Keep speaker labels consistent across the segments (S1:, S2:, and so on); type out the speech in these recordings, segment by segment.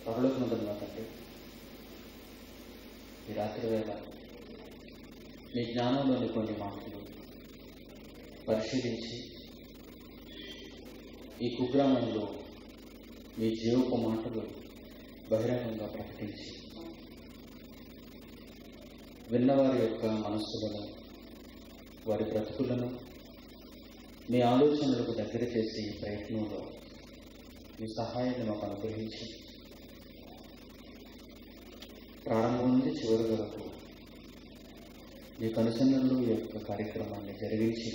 S1: పరలోకమందున్న మా తండ్రి ఈ రాత్రి వేళ మీ జ్ఞానంలోని కొన్ని మాటలు పరిశీలించి ఈ కుగ్రామంలో మీ జీవపు మాటలు బహిరంగంగా ప్రకటించి విన్నవారి యొక్క మనస్సులను వారి బ్రతుకులను మీ ఆలోచనలకు దగ్గర చేసే ఈ ప్రయత్నంలో మీ సహాయాన్ని మాకు అనుగ్రహించి ప్రారంభం నుండి చివరి వరకు మీ కనుసన్నలు ఈ యొక్క కార్యక్రమాన్ని జరిగించి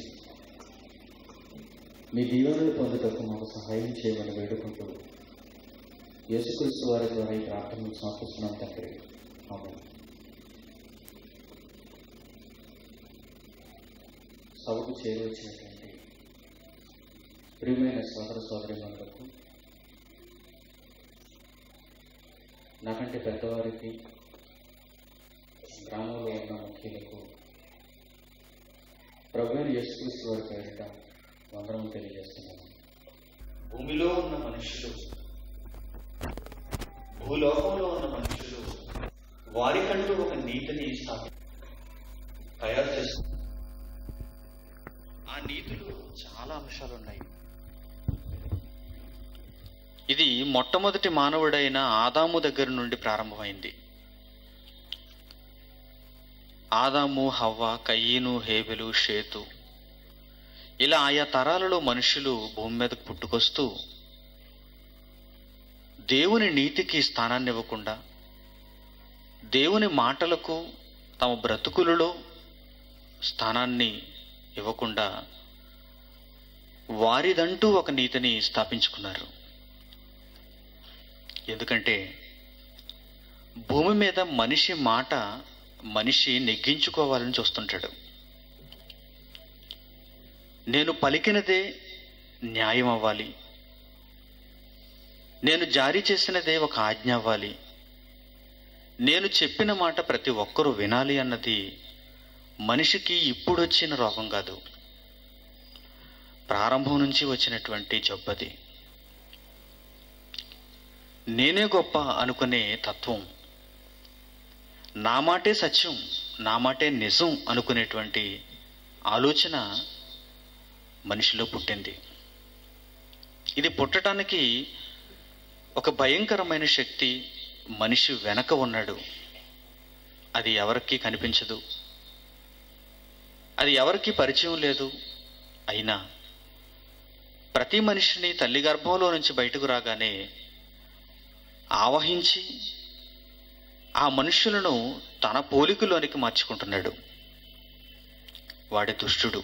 S1: మీ దీవెనలు పొందుటకు మాకు సహాయం చేయమని వేడుకుంటూ యేసుక్రీస్తు వారి ద్వారా ఈ ప్రార్థనను సమర్పిస్తున్నాం తండ్రి అవును సభకు చేరవచ్చినటువంటి ప్రియమైన సోదర సోదరిమణులకు నాకంటే పెద్దవారికి గ్రామంలో ఉన్న ముఖ్యులకు ప్రభుత్వ యేసుక్రీస్తు వారి పేరిట వందనం తెలియజేస్తున్నాను
S2: భూమిలో ఉన్న మనుషులు భూలోకంలో ఉన్న మనుషులు వారికంటూ ఒక నీతిని స్థాపి తయారు చేస్తారు ఆ నీతిలో చాలా అంశాలు ఉన్నాయి ఇది మొట్టమొదటి మానవుడైన ఆదాము దగ్గర నుండి ప్రారంభమైంది ఆదాము హవ్వ కయ్యను హేబెలు షేతు ఇలా ఆయా తరాలలో మనుషులు భూమి మీదకు పుట్టుకొస్తూ దేవుని నీతికి స్థానాన్ని ఇవ్వకుండా దేవుని మాటలకు తమ బ్రతుకులలో స్థానాన్ని ఇవ్వకుండా వారిదంటూ ఒక నీతిని స్థాపించుకున్నారు ఎందుకంటే భూమి మీద మనిషి మాట మనిషి నెగ్గించుకోవాలని చూస్తుంటాడు నేను పలికినదే న్యాయం అవ్వాలి నేను జారీ చేసినదే ఒక ఆజ్ఞ అవ్వాలి నేను చెప్పిన మాట ప్రతి ఒక్కరూ వినాలి అన్నది మనిషికి ఇప్పుడు వచ్చిన రోగం కాదు ప్రారంభం నుంచి వచ్చినటువంటి జబ్బది నేనే గొప్ప అనుకునే తత్వం నా మాటే సత్యం నా మాటే నిజం అనుకునేటువంటి ఆలోచన మనిషిలో పుట్టింది ఇది పుట్టడానికి ఒక భయంకరమైన శక్తి మనిషి వెనక ఉన్నాడు అది ఎవరికి కనిపించదు అది ఎవరికి పరిచయం లేదు అయినా ప్రతి మనిషిని తల్లి గర్భంలో నుంచి బయటకు రాగానే ఆవహించి ఆ మనుష్యులను తన పోలికలోనికి మార్చుకుంటున్నాడు వాడే దుష్టుడు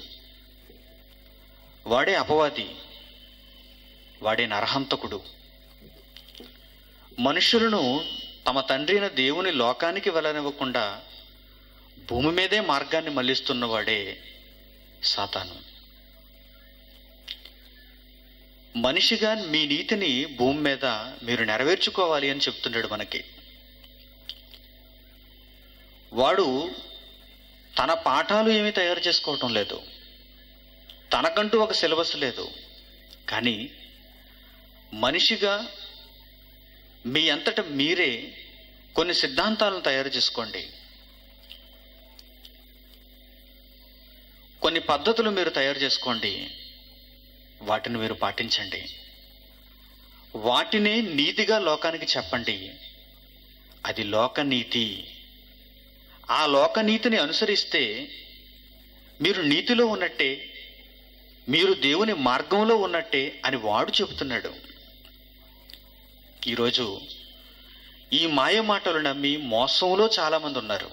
S2: వాడే అపవాది వాడే నరహంతకుడు మనుషులను తమ తండ్రి అయిన దేవుని లోకానికి వెళ్ళనివ్వకుండా భూమి మీదే మార్గాన్ని మళ్లిస్తున్నవాడే సాతాను మనిషిగా మీ నీతిని భూమి మీద మీరు నెరవేర్చుకోవాలి అని చెప్తున్నాడు మనకి వాడు తన పాఠాలు ఏమీ తయారు చేసుకోవటం లేదు తనకంటూ ఒక సిలబస్ లేదు కానీ మనిషిగా మీ అంతట మీరే కొన్ని సిద్ధాంతాలను తయారు చేసుకోండి కొన్ని పద్ధతులు మీరు తయారు చేసుకోండి వాటిని మీరు పాటించండి వాటినే నీతిగా లోకానికి చెప్పండి అది లోకనీతి ఆ లోకనీతిని అనుసరిస్తే మీరు నీతిలో ఉన్నట్టే మీరు దేవుని మార్గంలో ఉన్నట్టే అని వాడు చెబుతున్నాడు ఈరోజు ఈ మాయ మాటలు నమ్మి మోసంలో చాలామంది ఉన్నారు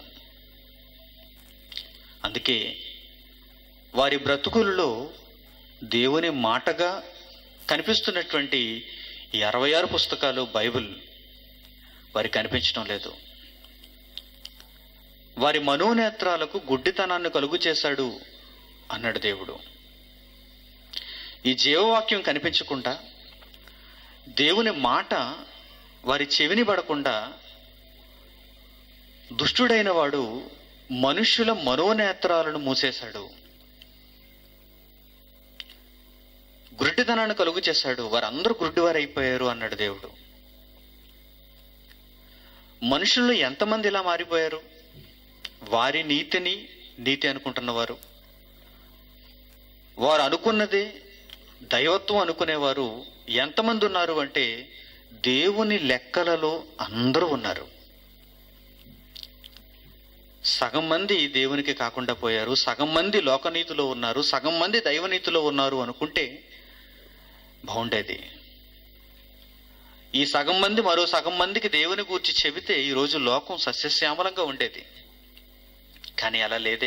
S2: అందుకే వారి బ్రతుకులలో దేవుని మాటగా కనిపిస్తున్నటువంటి ఈ అరవై ఆరు పుస్తకాలు బైబిల్ వారికి కనిపించడం లేదు వారి మనోనేత్రాలకు గుడ్డితనాన్ని కలుగు చేశాడు అన్నాడు దేవుడు ఈ జీవవాక్యం కనిపించకుండా దేవుని మాట వారి చెవిని పడకుండా దుష్టుడైన వాడు మనుష్యుల మనోనేత్రాలను మూసేశాడు గుడ్డితనాన్ని కలుగు చేశాడు వారందరూ గుడ్డివారైపోయారు అన్నాడు దేవుడు మనుషుల్లో ఎంతమంది ఇలా మారిపోయారు వారి నీతిని నీతి అనుకుంటున్నవారు వారు అనుకున్నదే దైవత్వం అనుకునేవారు ఎంతమంది ఉన్నారు అంటే దేవుని లెక్కలలో అందరూ ఉన్నారు సగం మంది దేవునికి కాకుండా పోయారు సగం మంది లోకనీతిలో ఉన్నారు సగం మంది దైవనీతిలో ఉన్నారు అనుకుంటే బాగుండేది ఈ సగం మంది మరో సగం మందికి దేవుని గూర్చి చెబితే ఈరోజు లోకం సస్యశ్యామలంగా ఉండేది కానీ అలా లేదే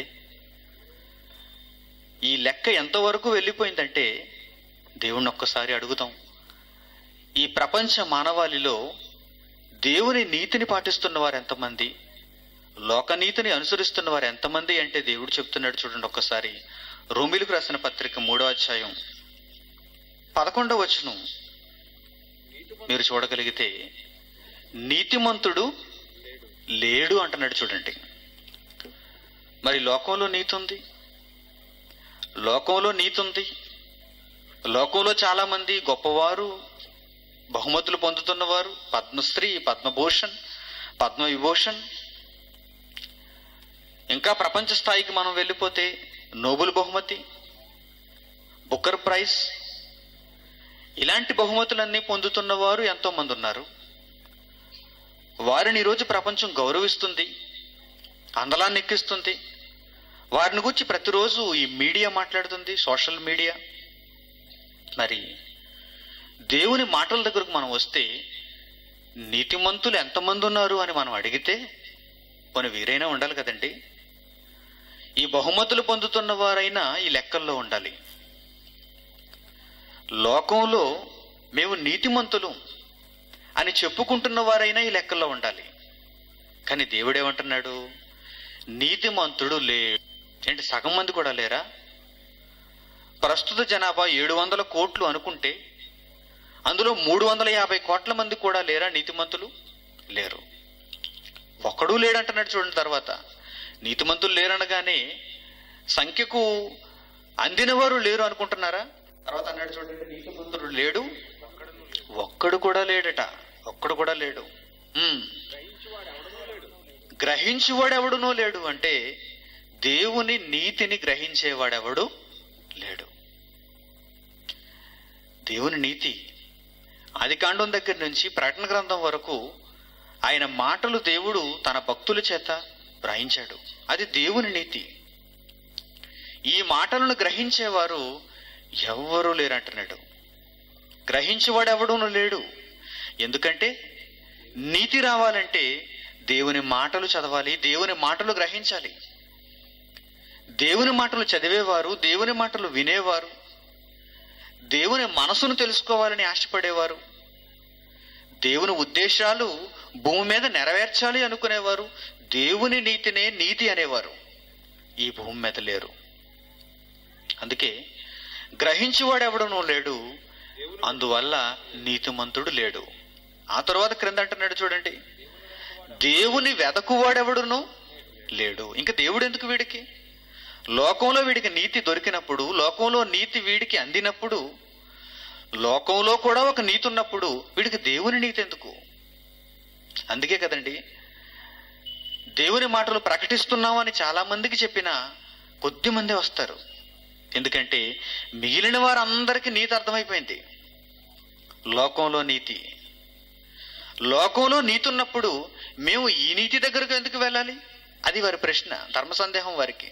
S2: ఈ లెక్క ఎంతవరకు వెళ్ళిపోయిందంటే దేవుణ్ణి ఒక్కసారి అడుగుతాం ఈ ప్రపంచ మానవాళిలో దేవుని నీతిని పాటిస్తున్న వారు ఎంతమంది లోకనీతిని అనుసరిస్తున్న వారు ఎంతమంది అంటే దేవుడు చెప్తున్నాడు చూడండి ఒక్కసారి రోమిలకు రాసిన పత్రిక మూడో అధ్యాయం పదకొండవ వచనం మీరు చూడగలిగితే నీతిమంతుడు లేడు అంటున్నాడు చూడండి మరి లోకంలో నీతి ఉంది లోకంలో నీతి ఉంది లోకంలో చాలా మంది గొప్పవారు బహుమతులు పొందుతున్నవారు పద్మశ్రీ పద్మభూషణ్ పద్మవిభూషణ్ ఇంకా ప్రపంచ స్థాయికి మనం వెళ్ళిపోతే నోబెల్ బహుమతి బుకర్ ప్రైజ్ ఇలాంటి బహుమతులన్నీ పొందుతున్న వారు ఎంతో మంది ఉన్నారు వారిని ఈరోజు ప్రపంచం గౌరవిస్తుంది అందలాన్ని ఎక్కిస్తుంది వారిని గురించి ప్రతిరోజు ఈ మీడియా మాట్లాడుతుంది సోషల్ మీడియా మరి దేవుని మాటల దగ్గరకు మనం వస్తే నీతిమంతులు ఎంతమంది ఉన్నారు అని మనం అడిగితే కొన్ని వీరైనా ఉండాలి కదండి ఈ బహుమతులు పొందుతున్న వారైనా ఈ లెక్కల్లో ఉండాలి లోకంలో మేము నీతిమంతులు అని చెప్పుకుంటున్న వారైనా ఈ లెక్కల్లో ఉండాలి కానీ దేవుడేమంటున్నాడు నీతిమంతుడు లే ఏంటి సగం మంది కూడా లేరా ప్రస్తుత జనాభా ఏడు వందల కోట్లు అనుకుంటే అందులో మూడు వందల యాభై కోట్ల మంది కూడా లేరా నీతిమంతులు లేరు ఒక్కడూ లేడంటున్నాడు చూడండి తర్వాత నీతిమంతులు లేరనగానే సంఖ్యకు అందినవారు లేరు అనుకుంటున్నారా తర్వాత అన్నాడు చూడండి నీతిమంతుడు లేడు ఒక్కడు కూడా లేడట ఒక్కడు కూడా లేడు ఉమ్. గ్రహించువాడెవడునో లేడు అంటే దేవుని నీతిని గ్రహించేవాడెవడు లేడు దేవుని నీతి ఆదికాండం దగ్గర నుంచి ప్రకటన గ్రంథం వరకు ఆయన మాటలు దేవుడు తన భక్తుల చేత వ్రాయించాడు అది దేవుని నీతి ఈ మాటలను గ్రహించేవారు ఎవ్వరూ లేరంటున్నాడు గ్రహించేవాడెవడూను లేడు ఎందుకంటే నీతి రావాలంటే దేవుని మాటలు చదవాలి దేవుని మాటలు గ్రహించాలి దేవుని మాటలు చదివేవారు దేవుని మాటలు వినేవారు దేవుని మనసును తెలుసుకోవాలని ఆశపడేవారు దేవుని ఉద్దేశాలు భూమి మీద నెరవేర్చాలి అనుకునేవారు దేవుని నీతినే నీతి అనేవారు ఈ భూమి మీద లేరు అందుకే గ్రహించేవాడెవడనూ లేడు అందువల్ల నీతిమంతుడు లేడు ఆ తర్వాత క్రింద అంటున్నాడు చూడండి దేవుని వెదకువాడెవడును లేడు ఇంకా దేవుడు ఎందుకు వీడికి లోకంలో వీడికి నీతి దొరికినప్పుడు లోకంలో నీతి వీడికి అందినప్పుడు లోకంలో కూడా ఒక నీతి ఉన్నప్పుడు వీడికి దేవుని నీతి ఎందుకు అందుకే కదండి దేవుని మాటలు ప్రకటిస్తున్నామని చాలా మందికి చెప్పిన కొద్ది మందే వస్తారు ఎందుకంటే మిగిలిన వారందరికీ నీతి అర్థమైపోయింది లోకంలో నీతి లోకంలో నీతి ఉన్నప్పుడు మేము ఈ నీతి దగ్గరకు ఎందుకు వెళ్ళాలి అది వారి ప్రశ్న ధర్మ సందేహం వారికి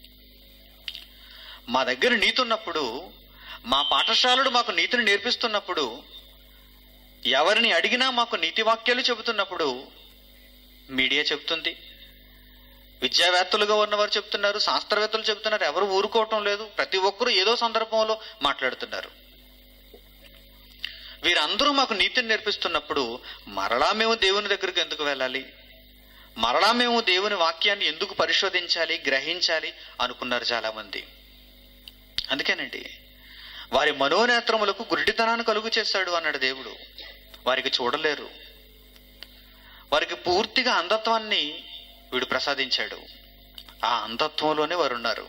S2: మా దగ్గర నీతి ఉన్నప్పుడు మా పాఠశాలలు మాకు నీతిని నేర్పిస్తున్నప్పుడు ఎవరిని అడిగినా మాకు నీతి వాక్యాలు చెబుతున్నప్పుడు మీడియా చెబుతుంది విద్యావేత్తలుగా ఉన్నవారు చెప్తున్నారు శాస్త్రవేత్తలు చెబుతున్నారు ఎవరు ఊరుకోవటం లేదు ప్రతి ఒక్కరూ ఏదో సందర్భంలో మాట్లాడుతున్నారు వీరందరూ మాకు నీతిని నేర్పిస్తున్నప్పుడు మరలా మేము దేవుని దగ్గరికి ఎందుకు వెళ్ళాలి మరలా మేము దేవుని వాక్యాన్ని ఎందుకు పరిశోధించాలి గ్రహించాలి అనుకున్నారు చాలా మంది అందుకేనండి వారి మనోనేత్రములకు గురిటితనాన్ని కలుగు చేశాడు అన్నాడు దేవుడు వారికి చూడలేరు వారికి పూర్తిగా అంధత్వాన్ని వీడు ప్రసాదించాడు ఆ అంధత్వంలోనే వారు ఉన్నారు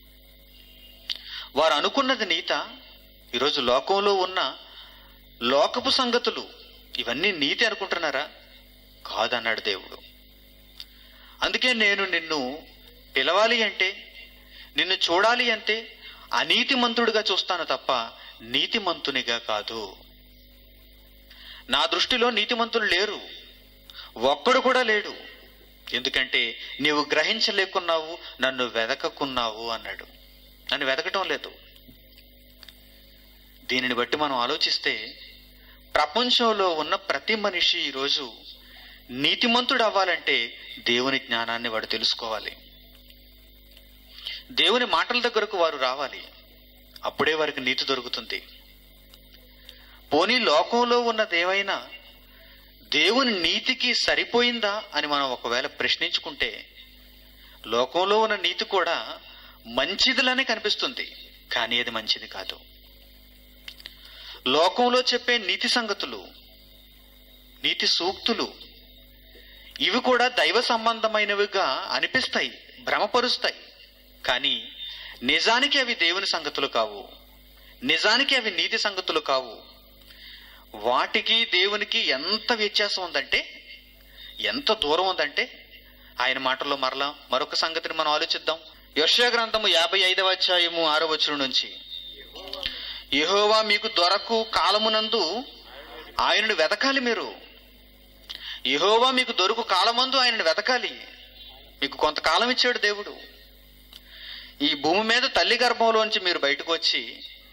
S2: వారు అనుకున్నది నీత ఈరోజు లోకంలో ఉన్న లోకపు సంగతులు ఇవన్నీ నీతి అనుకుంటున్నారా కాదన్నాడు దేవుడు అందుకే నేను నిన్ను పిలవాలి అంటే నిన్ను చూడాలి అంటే అనీతిమంతుడిగా చూస్తాను తప్ప నీతిమంతునిగా కాదు నా దృష్టిలో నీతిమంతులు లేరు ఒక్కడు కూడా లేడు ఎందుకంటే నీవు గ్రహించలేకున్నావు నన్ను వెదకకున్నావు అన్నాడు నన్ను వెదకటం లేదు దీనిని బట్టి మనం ఆలోచిస్తే ప్రపంచంలో ఉన్న ప్రతి మనిషి ఈరోజు నీతిమంతుడు అవ్వాలంటే దేవుని జ్ఞానాన్ని వాడు తెలుసుకోవాలి దేవుని మాటల దగ్గరకు వారు రావాలి అప్పుడే వారికి నీతి దొరుకుతుంది పోనీ లోకంలో ఉన్నదేమైనా దేవుని నీతికి సరిపోయిందా అని మనం ఒకవేళ ప్రశ్నించుకుంటే లోకంలో ఉన్న నీతి కూడా మంచిదిలానే కనిపిస్తుంది కానీ అది మంచిది కాదు లోకంలో చెప్పే నీతి సంగతులు నీతి సూక్తులు ఇవి కూడా దైవ సంబంధమైనవిగా అనిపిస్తాయి భ్రమపరుస్తాయి కానీ నిజానికి అవి దేవుని సంగతులు కావు నిజానికి అవి నీతి సంగతులు కావు వాటికి దేవునికి ఎంత వ్యత్యాసం ఉందంటే ఎంత దూరం ఉందంటే ఆయన మాటల్లో మరలా మరొక సంగతిని మనం ఆలోచిద్దాం యర్షా గ్రంథము యాభై ఐదవ అధ్యాయము ఆరో వచనం నుంచి యెహోవా మీకు దొరకు కాలమునందు ఆయనను వెతకాలి మీరు యెహోవా మీకు దొరుకు కాలమందు ఆయనను వెతకాలి మీకు కొంతకాలం ఇచ్చాడు దేవుడు ఈ భూమి మీద తల్లి గర్భంలోంచి మీరు బయటకు వచ్చి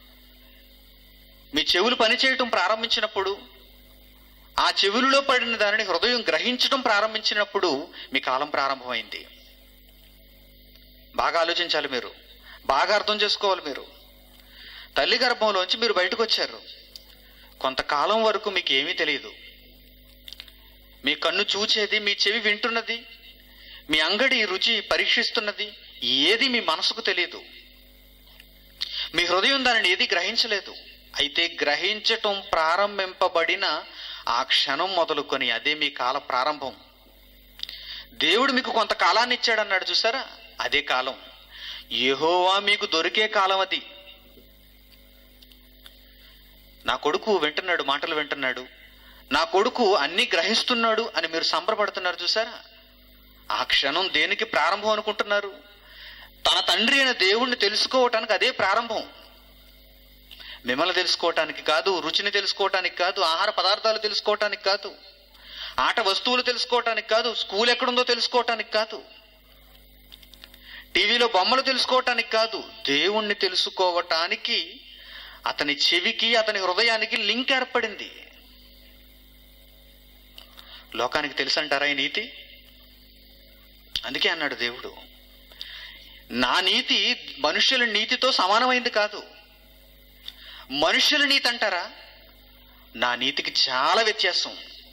S2: మీ చెవులు పనిచేయటం ప్రారంభించినప్పుడు ఆ చెవులలో పడిన దానిని హృదయం గ్రహించడం ప్రారంభించినప్పుడు మీ కాలం ప్రారంభమైంది బాగా ఆలోచించాలి మీరు బాగా అర్థం చేసుకోవాలి మీరు తల్లి గర్భంలోంచి మీరు బయటకు వచ్చారు కొంతకాలం వరకు మీకు ఏమీ తెలియదు మీ కన్ను చూచేది మీ చెవి వింటున్నది మీ అంగడి రుచి పరీక్షిస్తున్నది ఏది మీ మనసుకు తెలియదు మీ హృదయం దానిని ఏది గ్రహించలేదు అయితే గ్రహించటం ప్రారంభింపబడిన ఆ క్షణం మొదలుకొని అదే మీ కాల ప్రారంభం దేవుడు మీకు కొంత కాలాన్ని ఇచ్చాడన్నాడు చూసారా అదే కాలం యెహోవా మీకు దొరికే కాలం అది నా కొడుకు వింటున్నాడు మాటలు వింటున్నాడు నా కొడుకు అన్ని గ్రహిస్తున్నాడు అని మీరు సంబరపడుతున్నారు చూసారా ఆ క్షణం దేనికి ప్రారంభం అనుకుంటున్నారు తన తండ్రి అయిన దేవుణ్ణి తెలుసుకోవటానికి అదే ప్రారంభం మిమ్మల్ని తెలుసుకోవటానికి కాదు రుచిని తెలుసుకోవటానికి కాదు ఆహార పదార్థాలు తెలుసుకోవటానికి కాదు ఆట వస్తువులు తెలుసుకోవటానికి కాదు స్కూల్ ఎక్కడుందో తెలుసుకోవటానికి కాదు టీవీలో బొమ్మలు తెలుసుకోవటానికి కాదు దేవుణ్ణి తెలుసుకోవటానికి అతని చెవికి అతని హృదయానికి లింక్ ఏర్పడింది లోకానికి తెలుసంటారా ఈ నీతి అందుకే అన్నాడు దేవుడు నా నీతి మనుష్యుల నీతితో సమానమైంది కాదు మనుష్యుల నీతి అంటారా నా నీతికి చాలా వ్యత్యాసం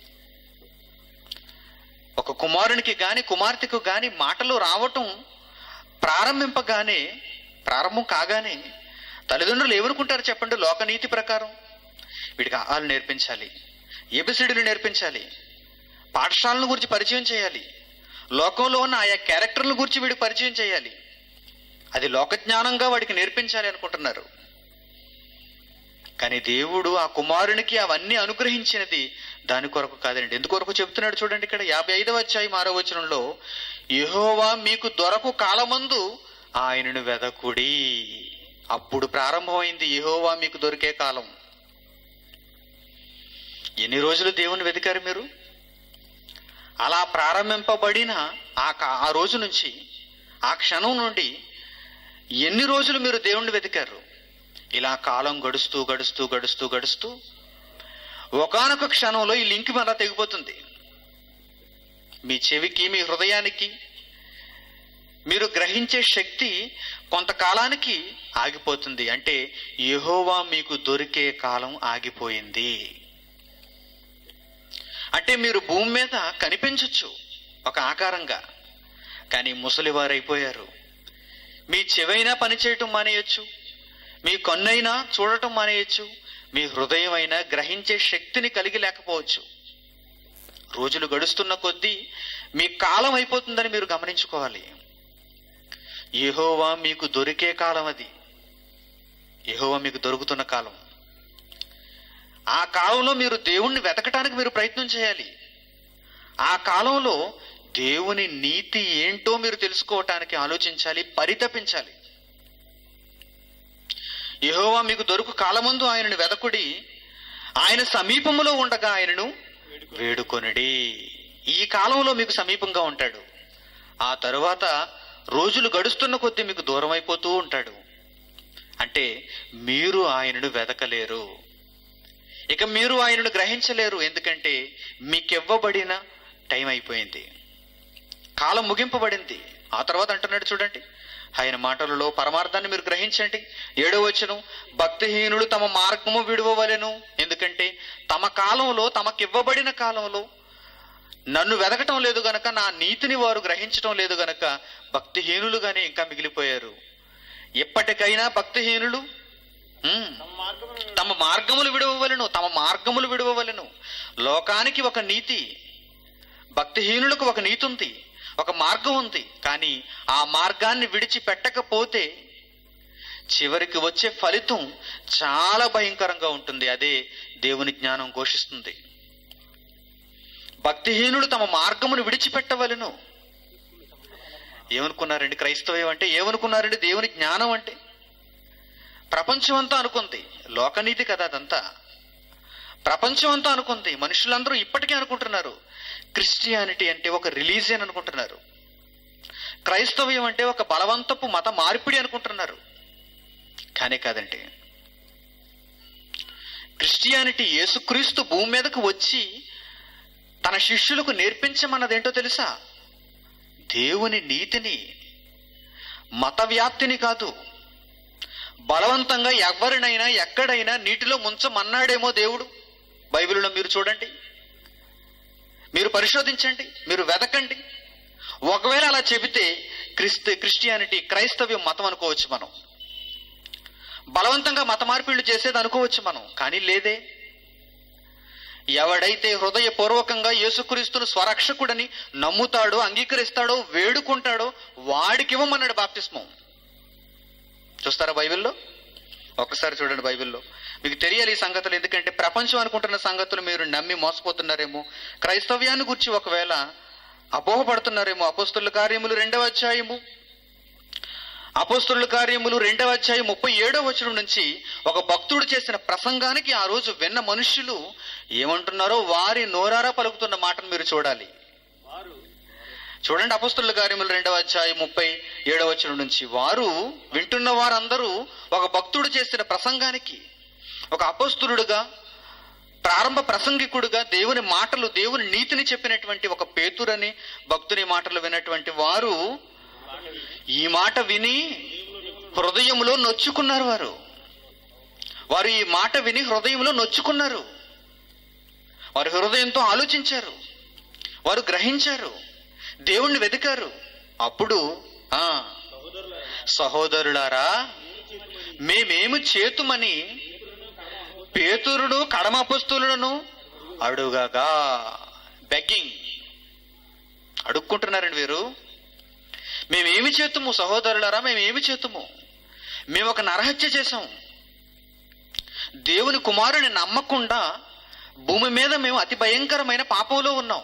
S2: ఒక కుమారునికి గాని కుమార్తెకు గాని మాటలు రావటం ప్రారంభింపగానే ప్రారంభం కాగానే తల్లిదండ్రులు ఏమనుకుంటారు చెప్పండి లోకనీతి ప్రకారం వీడికి ఆలు నేర్పించాలి ఎబిసిడులు నేర్పించాలి పాఠశాలను గురించి పరిచయం చేయాలి లోకంలో ఉన్న ఆయా క్యారెక్టర్ల గురించి వీడికి పరిచయం చేయాలి అది లోకజ్ఞానంగా వాడికి నేర్పించాలి అనుకుంటున్నారు కానీ దేవుడు ఆ కుమారునికి అవన్నీ అనుగ్రహించినది దాని కొరకు కాదండి ఎందుకొరకు చెప్తున్నాడు చూడండి ఇక్కడ యాభై ఐదవ అధ్యాయం ఆరో వచనంలో యెహోవా మీకు దొరకు కాలమందు ఆయనను వెదకుడి అప్పుడు ప్రారంభమైంది యెహోవా మీకు దొరికే కాలం ఎన్ని రోజులు దేవుని వెతికారు మీరు అలా ప్రారంభింపబడిన ఆ కా- ఆ రోజు నుంచి ఆ క్షణం నుండి ఎన్ని రోజులు మీరు దేవుణ్ణి వెతికారు ఇలా కాలం గడుస్తూ గడుస్తూ గడుస్తూ గడుస్తూ ఒకానొక క్షణంలో ఈ లింక్ మళ్ళా తెగిపోతుంది మీ చెవికి మీ హృదయానికి మీరు గ్రహించే శక్తి కొంతకాలానికి ఆగిపోతుంది అంటే యెహోవా మీకు దొరికే కాలం ఆగిపోయింది అంటే మీరు భూమి మీద కనిపించవచ్చు ఒక ఆకారంగా కానీ ముసలివారైపోయారు మీ చెవైనా పనిచేయటం మానేయచ్చు మీ కన్నైనా చూడటం మానేయచ్చు మీ హృదయం అయినా గ్రహించే శక్తిని కలిగి లేకపోవచ్చు రోజులు గడుస్తున్న కొద్దీ మీ కాలం అయిపోతుందని మీరు గమనించుకోవాలి యెహోవా మీకు దొరికే కాలం అది యెహోవా మీకు దొరుకుతున్న కాలం ఆ కాలంలో మీరు దేవుణ్ణి వెతకటానికి మీరు ప్రయత్నం చేయాలి ఆ కాలంలో దేవుని నీతి ఏంటో మీరు తెలుసుకోవటానికి ఆలోచించాలి పరితపించాలి యెహోవా మీకు దొరుకు కాలమందు ఆయనను వెదకుడి ఆయన సమీపములో ఉండగా ఆయనను వేడుకొనుడి ఈ కాలంలో మీకు సమీపంగా ఉంటాడు ఆ తరువాత రోజులు గడుస్తున్న కొద్దీ మీకు దూరం అయిపోతూ ఉంటాడు అంటే మీరు ఆయనను వెదకలేరు ఇక మీరు ఆయనను గ్రహించలేరు ఎందుకంటే మీకివ్వబడిన టైం అయిపోయింది కాలం ముగింపబడింది ఆ తర్వాత అంటున్నాడు చూడండి ఆయన మాటలలో పరమార్థాన్ని మీరు గ్రహించండి ఏడో వచనం భక్తిహీనులు తమ మార్గము విడువవలెను ఎందుకంటే తమ కాలంలో తమకివ్వబడిన కాలంలో నన్ను వెదకటం లేదు గనక నా నీతిని వారు గ్రహించటం లేదు గనక భక్తిహీనులుగానే ఇంకా మిగిలిపోయారు ఎప్పటికైనా భక్తిహీనులు ఉమ్, తమ మార్గములు విడవవలెను తమ మార్గములు విడవవలెను లోకానికి ఒక నీతి భక్తిహీనులకు ఒక నీతి ఉంది ఒక మార్గం ఉంది కానీ ఆ మార్గాన్ని విడిచిపెట్టకపోతే చివరికి వచ్చే ఫలితం చాలా భయంకరంగా ఉంటుంది అదే దేవుని జ్ఞానం ఘోషిస్తుంది భక్తిహీనులు తమ మార్గమును విడిచిపెట్టవలను ఏమనుకున్నారండి క్రైస్తవం అంటే ఏమనుకున్నారండి దేవుని జ్ఞానం అంటే ప్రపంచం అంతా అనుకుంది లోకనీతి కదా అదంతా ప్రపంచం అంతా అనుకుంది మనుషులందరూ ఇప్పటికే అనుకుంటున్నారు క్రిస్టియానిటీ అంటే ఒక రిలీజియన్ అనుకుంటున్నారు క్రైస్తవ్యం అంటే ఒక బలవంతపు మత మార్పిడి అనుకుంటున్నారు కానీ కాదండి క్రిస్టియానిటీ యేసుక్రీస్తు భూమి మీదకు వచ్చి తన శిష్యులకు నేర్పించమన్నదేంటో తెలుసా దేవుని నీతిని మత వ్యాప్తిని కాదు బలవంతంగా ఎవరినైనా ఎక్కడైనా నీటిలో ముంచమన్నాడేమో దేవుడు బైబిల్లో మీరు చూడండి మీరు పరిశోధించండి మీరు వెతకండి ఒకవేళ అలా చెబితే క్రిస్త క్రిస్టియానిటీ క్రైస్తవ్యం మతం అనుకోవచ్చు మనం బలవంతంగా మత మార్పిళ్లు చేసేది అనుకోవచ్చు మనం కానీ లేదే ఎవడైతే హృదయపూర్వకంగా యేసుక్రీస్తును స్వరక్షకుడని నమ్ముతాడో అంగీకరిస్తాడో వేడుకుంటాడో వాడికి ఇవ్వమన్నాడు బాప్తిస్మం చూస్తారా బైబిల్లో ఒక్కసారి చూడండి బైబిల్లో మీకు తెలియాలి ఈ సంగతులు ఎందుకంటే ప్రపంచం అనుకుంటున్న సంగతులు మీరు నమ్మి మోసపోతున్నారేమో క్రైస్తవ్యాన్ని గురించి ఒకవేళ అపోహపడుతున్నారేమో అపోస్తుల కార్యములు రెండవ అధ్యాయము అపోస్తుల కార్యములు రెండవ అధ్యాయం ముప్పై ఏడవ వచనం నుంచి ఒక భక్తుడు చేసిన ప్రసంగానికి ఆ రోజు విన్న మనుష్యులు ఏమంటున్నారో వారి నోరారా పలుకుతున్న మాటను మీరు చూడాలి చూడండి అపస్తుల కార్యములు రెండవ అధ్యాయం ముప్పై ఏడవ వచనం నుంచి వారు వింటున్న వారందరూ ఒక భక్తుడు చేసిన ప్రసంగానికి ఒక అపస్తులుడుగా ప్రారంభ ప్రసంగికుడుగా దేవుని మాటలు దేవుని నీతిని చెప్పినటువంటి ఒక పేతురని భక్తుని మాటలు విన్నటువంటి వారు ఈ మాట విని హృదయంలో నొచ్చుకున్నారు వారు వారు ఈ మాట విని హృదయంలో నొచ్చుకున్నారు వారు హృదయంతో ఆలోచించారు వారు గ్రహించారు దేవుణ్ణి వెతికారు అప్పుడు ఆ సహోదరులారా మేమేమి చేతుమని పేతురుడు కడమ అపస్తులను అడుగగా బెగ్గింగ్ అడుక్కుంటున్నారండి వీరు మేమేమి చేతుము సహోదరులారా మేమేమి చేతుము మేము ఒక నరహత్య చేశాం దేవుని కుమారుని నమ్మకుండా భూమి మీద మేము అతి భయంకరమైన పాపంలో ఉన్నాం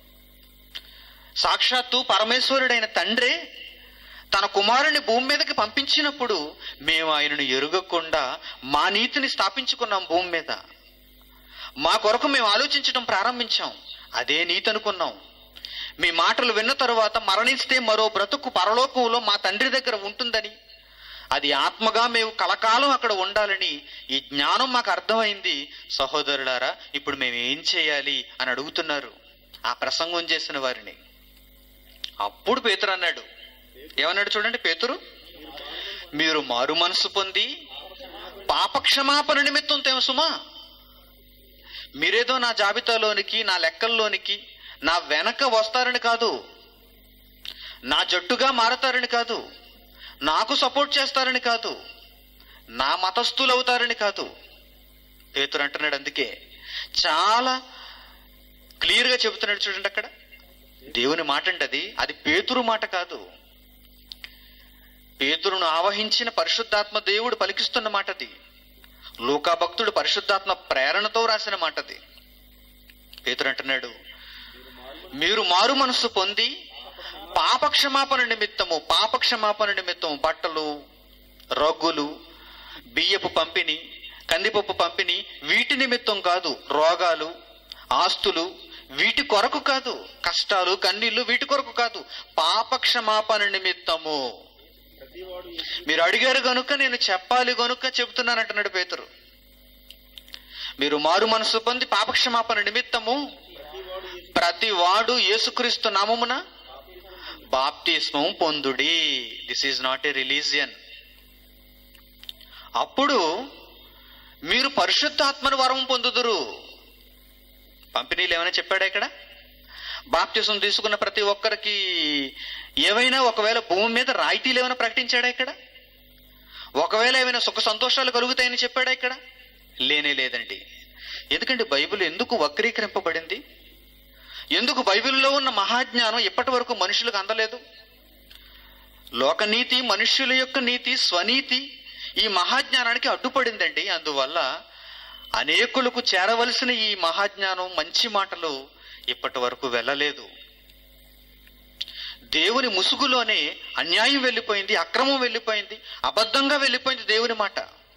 S2: సాక్షాత్తు పరమేశ్వరుడైన తండ్రే తన కుమారుని భూమి మీదకి పంపించినప్పుడు మేము ఆయనను ఎరుగకుండా మా నీతిని స్థాపించుకున్నాం భూమి మీద మా కొరకు మేము ఆలోచించడం ప్రారంభించాం అదే నీతి అనుకున్నాం మీ మాటలు విన్న తరువాత మరణిస్తే మరో బ్రతుకు పరలోకంలో మా తండ్రి దగ్గర ఉంటుందని అది ఆత్మగా మేము కలకాలం అక్కడ ఉండాలని ఈ జ్ఞానం మాకు అర్థమైంది సహోదరులారా ఇప్పుడు మేము ఏం చేయాలి అని అడుగుతున్నారు ఆ ప్రసంగం చేసిన వారిని అప్పుడు పేతురు అన్నాడు ఏమన్నాడు చూడండి పేతురు మీరు మారు మనసు పొంది పాపక్షమాపణ నిమిత్తం తెలుసుమా మీరేదో నా జాబితాలోనికి నా లెక్కల్లోనికి నా వెనక వస్తారని కాదు నా జట్టుగా మారతారని కాదు నాకు సపోర్ట్ చేస్తారని కాదు నా మతస్థులు అవుతారని కాదు పేతురు అంటున్నాడు అందుకే చాలా క్లియర్గా చెబుతున్నాడు చూడండి అక్కడ దేవుని మాట అండి అది అది పేతురు మాట కాదు పేతురును ఆవహించిన పరిశుద్ధాత్మ దేవుడు పలికిస్తున్న మాటది లూకా భక్తుడు పరిశుద్ధాత్మ ప్రేరణతో రాసిన మాటది పేతురు అంటున్నాడు మీరు మారు మనస్సు పొంది పాపక్షమాపణ నిమిత్తము పాపక్షమాపణ నిమిత్తము బట్టలు రగ్గులు బియ్యపు పంపిణీ కందిపప్పు పంపిణీ వీటి నిమిత్తం కాదు రోగాలు ఆస్తులు వీటి కొరకు కాదు కష్టాలు కన్నీళ్లు వీటి కొరకు కాదు పాపక్షమాపణ నిమిత్తము మీరు అడిగారు గనుక నేను చెప్పాలి గనుక చెబుతున్నానంటున్నాడు పేతురు మీరు మారు మనసు పొంది పాపక్షమాపణ నిమిత్తము ప్రతి వాడు యేసుక్రీస్తు నామమున బాప్తిస్మం పొందుడి this is not a religion అప్పుడు మీరు పరిశుద్ధాత్మను వరం పొందుదురు పంపిణీలు ఏమైనా చెప్పాడా ఇక్కడ బాప్తిసం తీసుకున్న ప్రతి ఒక్కరికి ఏవైనా ఒకవేళ భూమి మీద రాయితీలు ఏమైనా ప్రకటించాడా ఇక్కడ ఒకవేళ ఏమైనా సుఖ సంతోషాలు కలుగుతాయని చెప్పాడా ఇక్కడ లేనే లేదండి ఎందుకంటే బైబిల్ ఎందుకు వక్రీకరింపబడింది ఎందుకు బైబిల్లో ఉన్న మహాజ్ఞానం ఇప్పటి వరకు మనుషులకు అందలేదు లోకనీతి మనుష్యుల యొక్క నీతి స్వనీతి ఈ మహాజ్ఞానానికి అడ్డుపడిందండి అందువల్ల అనేకులకు చేరవలసిన ఈ మహాజ్ఞానం మంచి మాటలు ఇప్పటి వరకు వెళ్ళలేదు దేవుని ముసుగులోనే అన్యాయం వెళ్ళిపోయింది అక్రమం వెళ్ళిపోయింది అబద్ధంగా వెళ్ళిపోయింది దేవుని మాట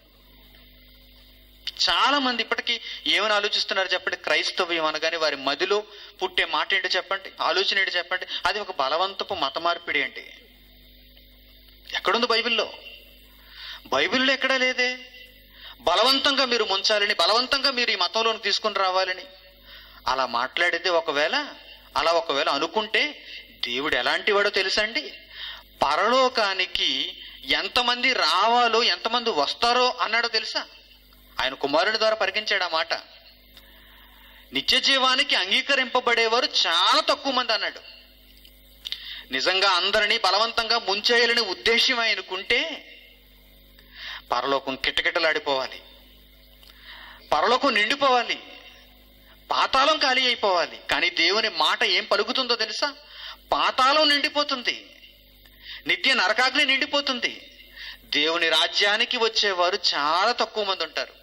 S2: చాలా మంది ఇప్పటికీ ఏమని ఆలోచిస్తున్నారు చెప్పండి క్రైస్తవ్యం అనగానే వారి మదిలో పుట్టే మాట ఏంటో చెప్పండి ఆలోచన ఏంటో చెప్పండి అది ఒక బలవంతపు మత మార్పిడి అండి ఎక్కడుంది బైబిల్లో బైబిల్లో ఎక్కడా లేదే బలవంతంగా మీరు ముంచాలని బలవంతంగా మీరు ఈ మతంలోకి తీసుకుని రావాలని అలా మాట్లాడితే ఒకవేళ అలా ఒకవేళ అనుకుంటే దేవుడు ఎలాంటి వాడో తెలుసండి పరలోకానికి ఎంతమంది రావాలో ఎంతమంది వస్తారో అన్నాడో తెలుసా ఆయన కుమారుని ద్వారా పరిగించాడు ఆ మాట నిత్య జీవానికి అంగీకరింపబడేవారు చాలా తక్కువ మంది అన్నాడు నిజంగా అందరినీ బలవంతంగా ముంచేయాలని ఉద్దేశం ఆయనకుంటే పరలోకం కిటకిటలాడిపోవాలి పరలోకం నిండిపోవాలి పాతాళం ఖాళీ అయిపోవాలి కానీ దేవుని మాట ఏం పలుకుతుందో తెలుసా పాతాళం నిండిపోతుంది నిత్య నరకాగ్ని నిండిపోతుంది దేవుని రాజ్యానికి వచ్చేవారు చాలా తక్కువ మంది ఉంటారు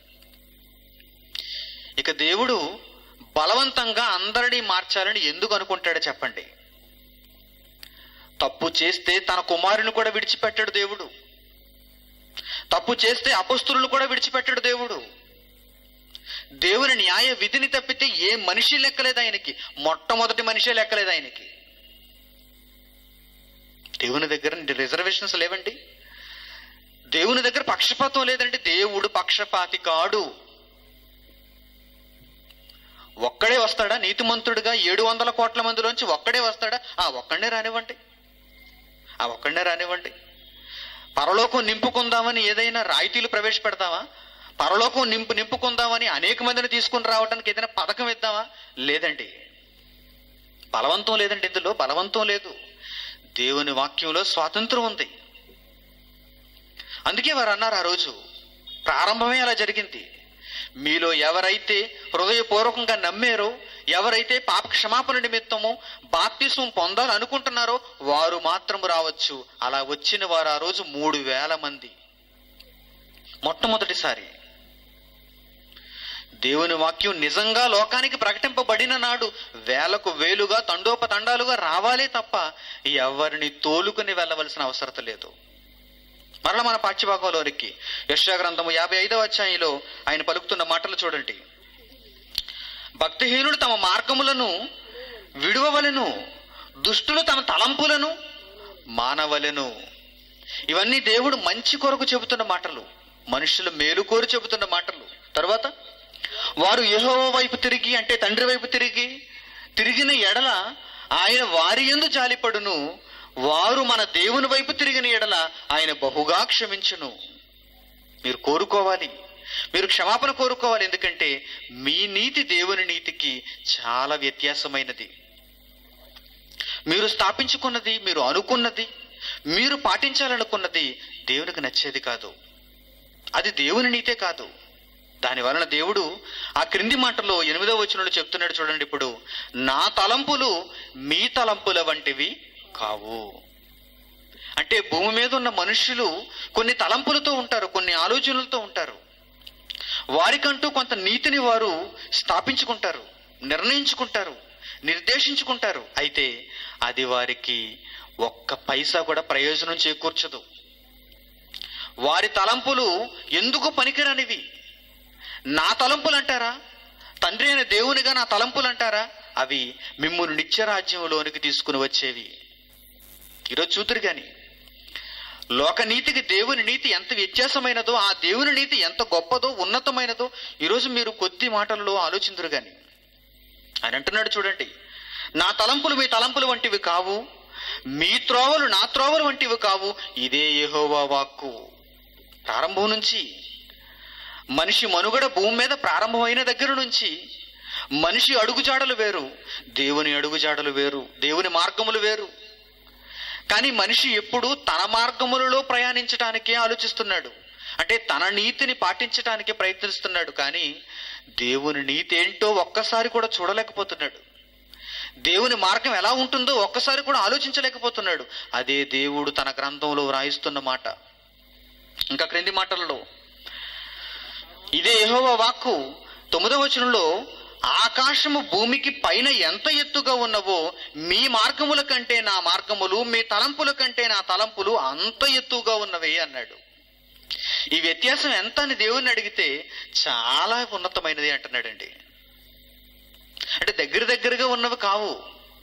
S2: ఇక దేవుడు బలవంతంగా అందరినీ మార్చాలని ఎందుకు అనుకుంటాడో చెప్పండి తప్పు చేస్తే తన కుమారుని కూడా విడిచిపెట్టాడు దేవుడు తప్పు చేస్తే అపస్తులను కూడా విడిచిపెట్టాడు దేవుడు దేవుని న్యాయ విధిని తప్పితే ఏ మనిషి లెక్కలేదు ఆయనకి మొట్టమొదటి మనిషే లెక్కలేదు ఆయనకి దేవుని దగ్గర రిజర్వేషన్స్ లేవండి దేవుని దగ్గర పక్షపాతం లేదండి దేవుడు పక్షపాతి కాడు ఒక్కడే వస్తాడా నీతిమంతుడిగా ఏడు వందల కోట్ల మందిలోంచి ఒక్కడే వస్తాడా ఆ ఒక్కడే రానివ్వండి ఆ ఒక్కడే రానివ్వండి పరలోకం నింపుకుందామని ఏదైనా రాయితీలు ప్రవేశపెడతావా పరలోకం నింపు నింపుకుందామని అనేక మందిని తీసుకుని రావడానికి ఏదైనా పథకం ఇద్దామా లేదండి బలవంతం లేదండి ఇందులో బలవంతం లేదు దేవుని వాక్యంలో స్వాతంత్రం ఉంది అందుకే వారు అన్నారు ఆ రోజు ప్రారంభమే అలా జరిగింది మీలో ఎవరైతే హృదయపూర్వకంగా నమ్మారో ఎవరైతే పాప క్షమాపణ నిమిత్తము బాప్తిసం పొందాలనుకుంటున్నారో వారు మాత్రం రావచ్చు అలా వచ్చిన వారు ఆ రోజు మూడు వేల మంది మొట్టమొదటిసారి దేవుని వాక్యం నిజంగా లోకానికి ప్రకటింపబడిన నాడు వేలకు వేలుగా తండోపతండాలుగా రావాలే తప్ప ఎవరిని తోలుకుని వెళ్ళవలసిన అవసరత లేదు మరల మన పాఠ్యభాగంలోనికి యశా గ్రంథము యాభై ఐదవ అధ్యాయంలో ఆయన పలుకుతున్న మాటలు చూడండి భక్తిహీనుడు తమ మార్గములను విడువవలెను దుష్టులు తమ తలంపులను మానవలెను ఇవన్నీ దేవుడు మంచి కొరకు చెబుతున్న మాటలు మనుషులు మేలు కోరి చెబుతున్న మాటలు తర్వాత వారు యెహోవా వైపు తిరిగి అంటే తండ్రి వైపు తిరిగి తిరిగిన ఎడల ఆయన వారి ఎందు జాలిపడును వారు మన దేవుని వైపు తిరిగిన ఎడల ఆయన బహుగా క్షమించును మీరు కోరుకోవాలి మీరు క్షమాపణ కోరుకోవాలి ఎందుకంటే మీ నీతి దేవుని నీతికి చాలా వ్యత్యాసమైనది మీరు స్థాపించుకున్నది మీరు అనుకున్నది మీరు పాటించాలనుకున్నది దేవునికి నచ్చేది కాదు అది దేవుని నీతే కాదు దాని వలన దేవుడు ఆ క్రింది మాటలో ఎనిమిదవ వచనంలో చెప్తున్నాడు చూడండి ఇప్పుడు నా తలంపులు మీ తలంపుల వంటివి కావు అంటే భూమి మీద ఉన్న మనుషులు కొన్ని తలంపులతో ఉంటారు కొన్ని ఆలోచనలతో ఉంటారు వారికంటూ కొంత నీతిని వారు స్థాపించుకుంటారు నిర్ణయించుకుంటారు నిర్దేశించుకుంటారు అయితే అది వారికి ఒక్క పైసా కూడా ప్రయోజనం చేకూర్చదు వారి తలంపులు ఎందుకు పనికిరానివి నా తలంపులు అంటారా తండ్రి అయిన దేవునిగా నా తలంపులు అంటారా అవి మిమ్మును నిత్యరాజ్యంలోనికి తీసుకుని వచ్చేవి ఈరోజు చూతురు గాని లోకనీతికి దేవుని నీతి ఎంత వ్యత్యాసమైనదో ఆ దేవుని నీతి ఎంత గొప్పదో ఉన్నతమైనదో ఈరోజు మీరు కొద్ది మాటల్లో ఆలోచించరు గాని ఆయన అంటున్నాడు చూడండి నా తలంపులు మీ తలంపులు వంటివి కావు మీ త్రోవలు నా త్రోవలు వంటివి కావు ఇదే యెహోవా వాక్కు ప్రారంభం నుంచి మనిషి మనుగడ భూమి మీద ప్రారంభమైన దగ్గర నుంచి మనిషి అడుగుజాడలు వేరు దేవుని అడుగుజాడలు వేరు దేవుని మార్గములు వేరు కానీ మనిషి ఎప్పుడూ తన మార్గములలో ప్రయాణించటానికే ఆలోచిస్తున్నాడు అంటే తన నీతిని పాటించటానికే ప్రయత్నిస్తున్నాడు కానీ దేవుని నీతి ఏంటో ఒక్కసారి కూడా చూడలేకపోతున్నాడు దేవుని మార్గం ఎలా ఉంటుందో ఒక్కసారి కూడా ఆలోచించలేకపోతున్నాడు అదే దేవుడు తన గ్రంథంలో వ్రాయిస్తున్న మాట ఇంకా క్రింది మాటలలో ఇదే యెహోవా వాక్కు తొమ్మిదవ వచనంలో ఆకాశము భూమికి పైన ఎంత ఎత్తుగా ఉన్నవో మీ మార్గముల కంటే నా మార్గములు మీ తలంపుల కంటే నా తలంపులు అంత ఎత్తుగా ఉన్నవి అన్నాడు ఈ వ్యత్యాసం ఎంత అని దేవుణ్ణి అడిగితే చాలా ఉన్నతమైనది అంటున్నాడండి అంటే దగ్గర దగ్గరగా ఉన్నవి కావు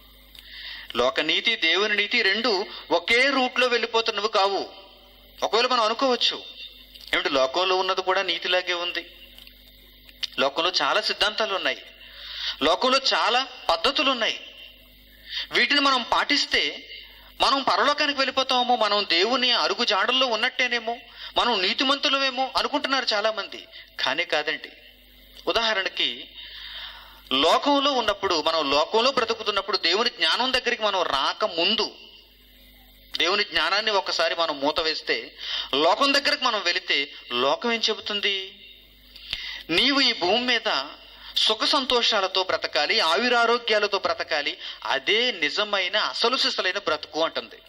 S2: లోకనీతి దేవుని నీతి రెండు ఒకే రూట్లో వెళ్ళిపోతున్నవి కావు ఒకవేళ మనం అనుకోవచ్చు ఏమిటి లోకంలో ఉన్నది కూడా నీతిలాగే ఉంది లోకంలో చాలా సిద్ధాంతాలు ఉన్నాయి లోకంలో చాలా పద్ధతులు ఉన్నాయి వీటిని మనం పాటిస్తే మనం పరలోకానికి వెళ్ళిపోతామో మనం దేవుని అరుగు జాడల్లో ఉన్నట్టేనేమో మనం నీతిమంతులమేమో అనుకుంటున్నారు చాలా మంది కానీ కాదండి ఉదాహరణకి లోకంలో ఉన్నప్పుడు మనం లోకంలో బ్రతుకుతున్నప్పుడు దేవుని జ్ఞానం దగ్గరికి మనం రాక ముందు దేవుని జ్ఞానాన్ని ఒకసారి మనం మూత వేస్తే లోకం దగ్గరకు మనం వెళితే లోకం ఏం చెబుతుంది నీవు ఈ భూమి మీద సుఖ సంతోషాలతో బ్రతకాలి ఆయురారోగ్యాలతో బ్రతకాలి అదే నిజమైన అసలు సిసలైన బ్రతుకు అంటుంది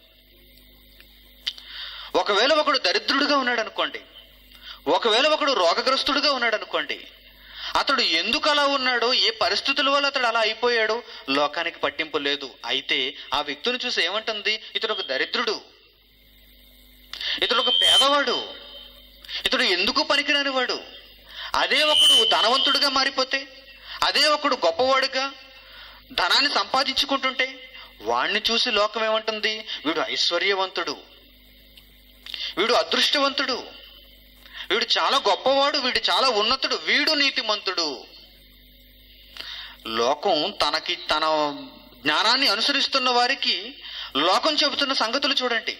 S2: ఒకవేళ ఒకడు దరిద్రుడిగా ఉన్నాడు అనుకోండి ఒకవేళ ఒకడు రోగగ్రస్తుడిగా ఉన్నాడు అనుకోండి అతడు ఎందుకు అలా ఉన్నాడో ఏ పరిస్థితుల వల్ల అతడు అలా అయిపోయాడో లోకానికి పట్టింపు లేదు అయితే ఆ వ్యక్తిని చూసి ఏమంటుంది ఇతడు ఒక దరిద్రుడు ఇతడు ఒక పేదవాడు ఇతడు ఎందుకు పనికిరాని వాడు అదే ఒకడు ధనవంతుడిగా మారిపోతే అదే ఒకడు గొప్పవాడుగా ధనాన్ని సంపాదించుకుంటుంటే వాణ్ణి చూసి లోకం ఏమంటుంది వీడు ఐశ్వర్యవంతుడు వీడు అదృష్టవంతుడు వీడు చాలా గొప్పవాడు వీడు చాలా ఉన్నతుడు వీడు నీతిమంతుడు లోకం తనకి తన జ్ఞానాన్ని అనుసరిస్తున్న వారికి లోకం చెబుతున్న సంగతులు చూడండి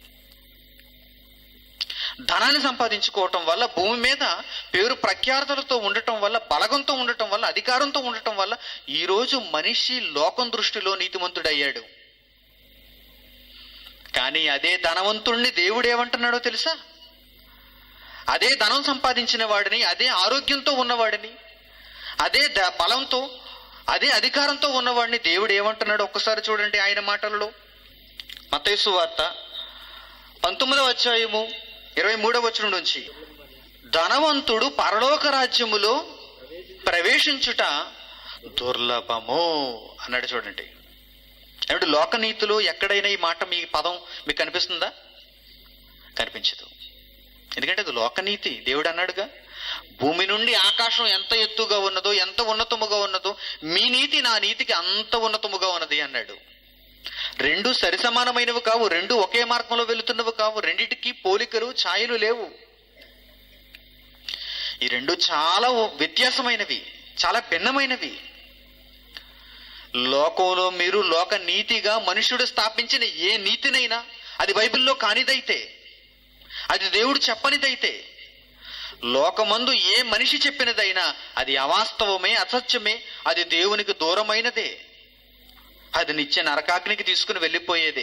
S2: ధనాన్ని సంపాదించుకోవటం వల్ల భూమి మీద పేరు ప్రఖ్యాతలతో ఉండటం వల్ల బలగంతో ఉండటం వల్ల అధికారంతో ఉండటం వల్ల ఈరోజు మనిషి లోకం దృష్టిలో నీతిమంతుడయ్యాడు కానీ అదే ధనవంతుణ్ణి దేవుడు ఏమంటున్నాడో తెలుసా అదే ధనం సంపాదించిన వాడిని అదే ఆరోగ్యంతో ఉన్నవాడిని అదే ద- బలంతో అదే అధికారంతో ఉన్నవాడిని దేవుడు ఏమంటున్నాడు ఒక్కసారి చూడండి ఆయన మాటలలో మతేసు వార్త పంతొమ్మిదవ అధ్యాయము ఇరవై మూడవ వచనం నుంచి ధనవంతుడు పరలోక రాజ్యములో ప్రవేశించుట దుర్లభము అన్నాడు చూడండి ఏమిటి లోకనీతిలో ఎక్కడైనా ఈ మాట మీ పదం మీకు కనిపిస్తుందా కనిపించదు ఎందుకంటే అది లోకనీతి దేవుడు అన్నాడుగా భూమి నుండి ఆకాశం ఎంత ఎత్తుగా ఉన్నదో ఎంత ఉన్నతముగా ఉన్నదో మీ నీతి నా నీతికి అంత ఉన్నతముగా ఉన్నది అన్నాడు రెండు సరిసమానమైనవి కావు రెండు ఒకే మార్గంలో వెళుతున్నవి కావు రెండిటికి పోలికలు ఛాయలు లేవు ఈ రెండు చాలా వ్యత్యాసమైనవి చాలా భిన్నమైనవి లోకంలో మీరు లోక నీతిగా మనుషుడు స్థాపించిన ఏ నీతినైనా అది బైబిల్లో కానిదైతే అది దేవుడు చెప్పనిదైతే లోకమందు ఏ మనిషి చెప్పినదైనా అది అవాస్తవమే అసత్యమే అది దేవునికి దూరమైనదే అది నిత్య నరకాగ్నికి తీసుకుని వెళ్ళిపోయేదే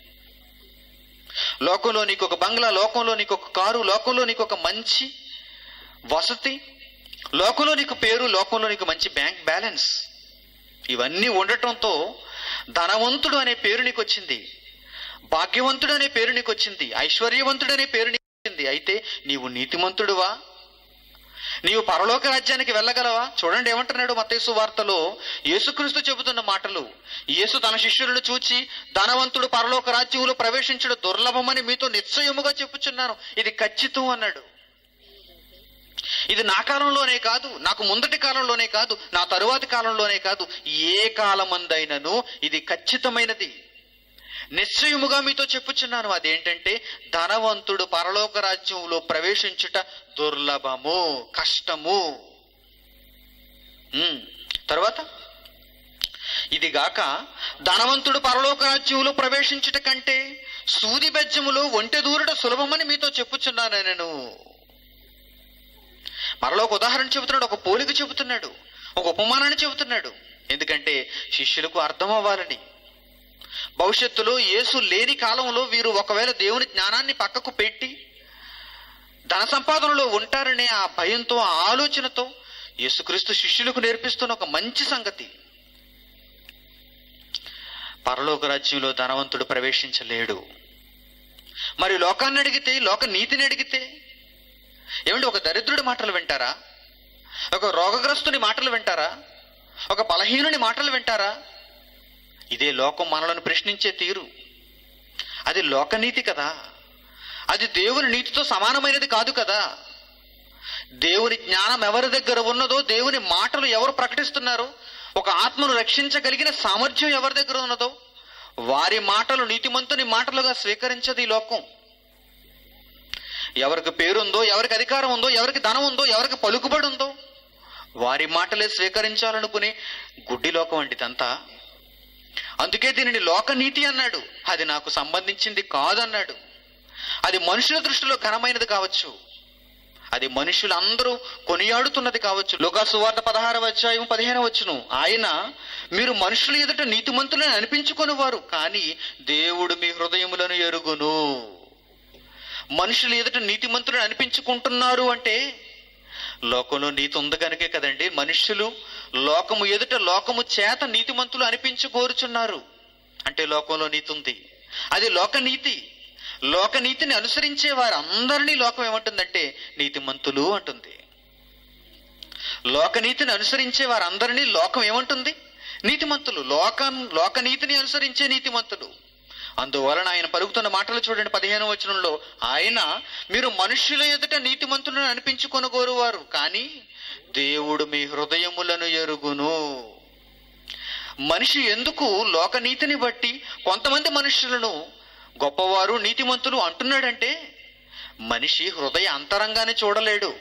S2: లోకంలో నీకు ఒక బంగ్లా లోకంలో నీకు ఒక కారు లోకంలో నీకు ఒక మంచి వసతి లోకంలో నీకు పేరు లోకంలో నీకు మంచి బ్యాంక్ బ్యాలెన్స్ ఇవన్నీ ఉండటంతో ధనవంతుడు అనే పేరు నీకు వచ్చింది భాగ్యవంతుడు అనే పేరు నీకు వచ్చింది ఐశ్వర్యవంతుడు అనే పేరు నీకు వచ్చింది అయితే నీవు నీతిమంతుడువా నీవు పరలోక రాజ్యానికి వెళ్ళగలవా చూడండి ఏమంటున్నాడు మత్తేసు వార్తలో యేసుక్రీస్తు చెబుతున్న మాటలు యేసు తన శిష్యులను చూచి ధనవంతుడు పరలోక రాజ్యంలో ప్రవేశించడం దుర్లభమని మీతో నిశ్చయముగా చెప్పుచున్నాను ఇది ఖచ్చితం అన్నాడు ఇది నా కాలంలోనే కాదు నాకు ముందటి కాలంలోనే కాదు నా తరువాతి కాలంలోనే కాదు ఏ కాలమందైనను ఇది ఖచ్చితమైనది నిశ్చయముగా మీతో చెప్పుచున్నాను అదేంటంటే ధనవంతుడు పరలోక రాజ్యంలో ప్రవేశించుట దుర్లభము కష్టము ఉమ్, తర్వాత ఇది గాక ధనవంతుడు పరలోక రాజ్యంలో ప్రవేశించుట కంటే సూది బెజ్జములో ఒంటె దూరట సులభమని మీతో చెప్పుచున్నాను నేను మరలో ఒక ఉదాహరణ చెబుతున్నాడు ఒక పోలిక చెబుతున్నాడు ఒక ఉపమానాన్ని చెబుతున్నాడు ఎందుకంటే శిష్యులకు అర్థం అవ్వాలని భవిష్యత్తులో యేసు లేని కాలంలో వీరు ఒకవేళ దేవుని జ్ఞానాన్ని పక్కకు పెట్టి ధన సంపాదనలో ఉంటారనే ఆ భయంతో ఆ ఆలోచనతో యేసుక్రీస్తు శిష్యులకు నేర్పిస్తున్న ఒక మంచి సంగతి పరలోక రాజ్యంలో ధనవంతుడు ప్రవేశించలేడు మరి లోకాన్ని అడిగితే లోక నీతిని అడిగితే ఏమంటే ఒక దరిద్రుడి మాటలు వింటారా ఒక రోగగ్రస్తుని మాటలు వింటారా ఒక బలహీనుని మాటలు వింటారా ఇదే లోకం మనలను ప్రశ్నించే తీరు అది లోకనీతి కదా అది దేవుని నీతితో సమానమైనది కాదు కదా దేవుని జ్ఞానం ఎవరి దగ్గర ఉన్నదో దేవుని మాటలు ఎవరు ప్రకటిస్తున్నారో ఒక ఆత్మను రక్షించగలిగిన సామర్థ్యం ఎవరి దగ్గర ఉన్నదో వారి మాటలు నీతిమంతుని మాటలుగా స్వీకరించదు ఈ లోకం ఎవరికి పేరుందో ఎవరికి అధికారం ఉందో ఎవరికి ధనం ఉందో ఎవరికి పలుకుబడి ఉందో వారి మాటలే స్వీకరించాలనుకునే గుడ్డి లోకం అండి ఇదంతా అందుకే దీనిని లోకనీతి అన్నాడు అది నాకు సంబంధించింది కాదన్నాడు అది మనుషుల దృష్టిలో ఘనమైనది కావచ్చు అది మనుషులందరూ కొనియాడుతున్నది కావచ్చు లోకాసు వార్త పదహారవ అధ్యాయం పదిహేను వచ్చును ఆయన మీరు మనుషుల ఎదుట నీతిమంతులని అనిపించుకొనివారు కానీ దేవుడు మీ హృదయములను ఎరుగును మనుషులు ఎదుట నీతిమంతులను అనిపించుకుంటున్నారు అంటే లోకంలో నీతి ఉంది కనుకే కదండి మనుషులు లోకము ఎదుట లోకము చేత నీతిమంతులు అనిపించుకోరుచున్నారు అంటే లోకంలో నీతి ఉంది అది లోకనీతి లోకనీతిని అనుసరించే వారందరినీ లోకం ఏమంటుందంటే నీతిమంతులు అంటుంది లోకనీతిని అనుసరించే వారందరినీ లోకం ఏమంటుంది నీతిమంతులు లోక లోకనీతిని అనుసరించే నీతిమంతులు అందువలన ఆయన పలుకుతున్న మాటలు చూడండి పదిహేను వచనంలో ఆయన మీరు మనుష్యుల ఎదుట నీతిమంతులను అనిపించుకొనగోరువారు కానీ దేవుడు మీ హృదయములను ఎరుగును మనిషి ఎందుకు లోకనీతిని బట్టి కొంతమంది మనుషులను గొప్పవారు నీతిమంతులు అంటున్నాడంటే మనిషి హృదయ అంతరంగాన్ని చూడలేడు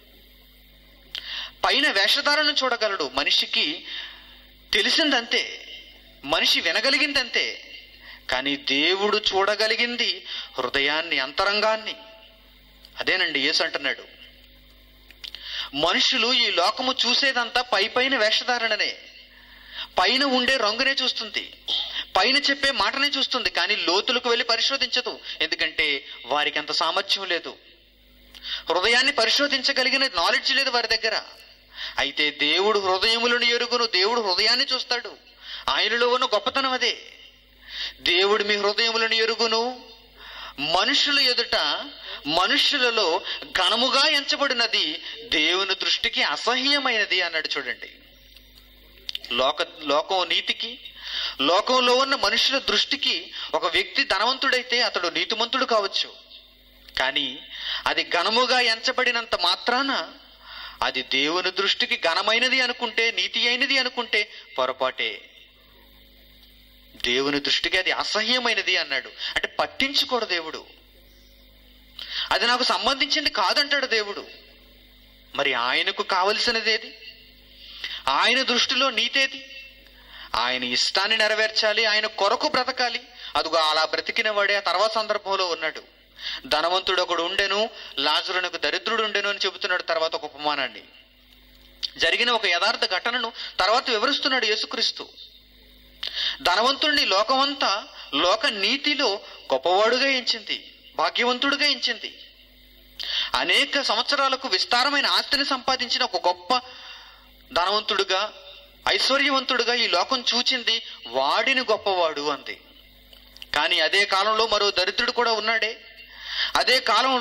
S2: పైన వేషధారను చూడగలడు మనిషికి తెలిసిందంతే మనిషి వినగలిగిందంతే కానీ దేవుడు చూడగలిగింది హృదయాన్ని అంతరంగాన్ని అదేనండి యేసు అంటున్నాడు మనుషులు ఈ లోకము చూసేదంతా పై పైన వేషధారణనే పైన ఉండే రంగునే చూస్తుంది పైన చెప్పే మాటనే చూస్తుంది కానీ లోతులకు వెళ్ళి పరిశోధించదు ఎందుకంటే వారికి అంత సామర్థ్యం లేదు హృదయాన్ని పరిశోధించగలిగిన నాలెడ్జ్ లేదు వారి దగ్గర అయితే దేవుడు హృదయములను ఎరుగును దేవుడు హృదయాన్ని చూస్తాడు ఆయనలో ఉన్న గొప్పతనం అదే దేవుడు మీ హృదయములను ఎరుగును మనుషుల ఎదుట మనుషులలో ఘనముగా ఎంచబడినది దేవుని దృష్టికి అసహ్యమైనది అన్నాడు చూడండి లోక లోకం నీతికి లోకంలో ఉన్న మనుషుల దృష్టికి ఒక వ్యక్తి ధనవంతుడైతే అతడు నీతిమంతుడు కావచ్చు కానీ అది ఘనముగా ఎంచబడినంత మాత్రాన అది దేవుని దృష్టికి ఘనమైనది అనుకుంటే నీతి అయినది అనుకుంటే పొరపాటే దేవుని దృష్టికి అది అసహ్యమైనది అన్నాడు అంటే పట్టించుకోడు దేవుడు అది నాకు సంబంధించింది కాదంటాడు దేవుడు మరి ఆయనకు కావలసినదేది ఆయన దృష్టిలో నీతేది ఆయన ఇష్టాన్ని నెరవేర్చాలి ఆయన కొరకు బ్రతకాలి అదుగో అలా బ్రతికిన వాడే ఆ తర్వాత సందర్భంలో ఉన్నాడు ధనవంతుడు ఒకడు ఉండెను లాజరునకు దరిద్రుడు ఉండెను అని చెబుతున్నాడు తర్వాత ఒక ఉపమానాన్ని జరిగిన ఒక యథార్థ ఘటనను తర్వాత వివరిస్తున్నాడు యేసుక్రీస్తు ధనవంతుడిని లోకమంతా లోక నీతిలో గొప్పవాడుగా ఎంచింది భాగ్యవంతుడుగా ఎంచింది అనేక సంవత్సరాలకు విస్తారమైన ఆస్తిని సంపాదించిన ఒక గొప్ప ధనవంతుడుగా ఐశ్వర్యవంతుడుగా ఈ లోకం చూచింది వాడిని గొప్పవాడు అంది కానీ అదే కాలంలో మరో దరిద్రుడు కూడా ఉన్నాడే అదే కాలంలో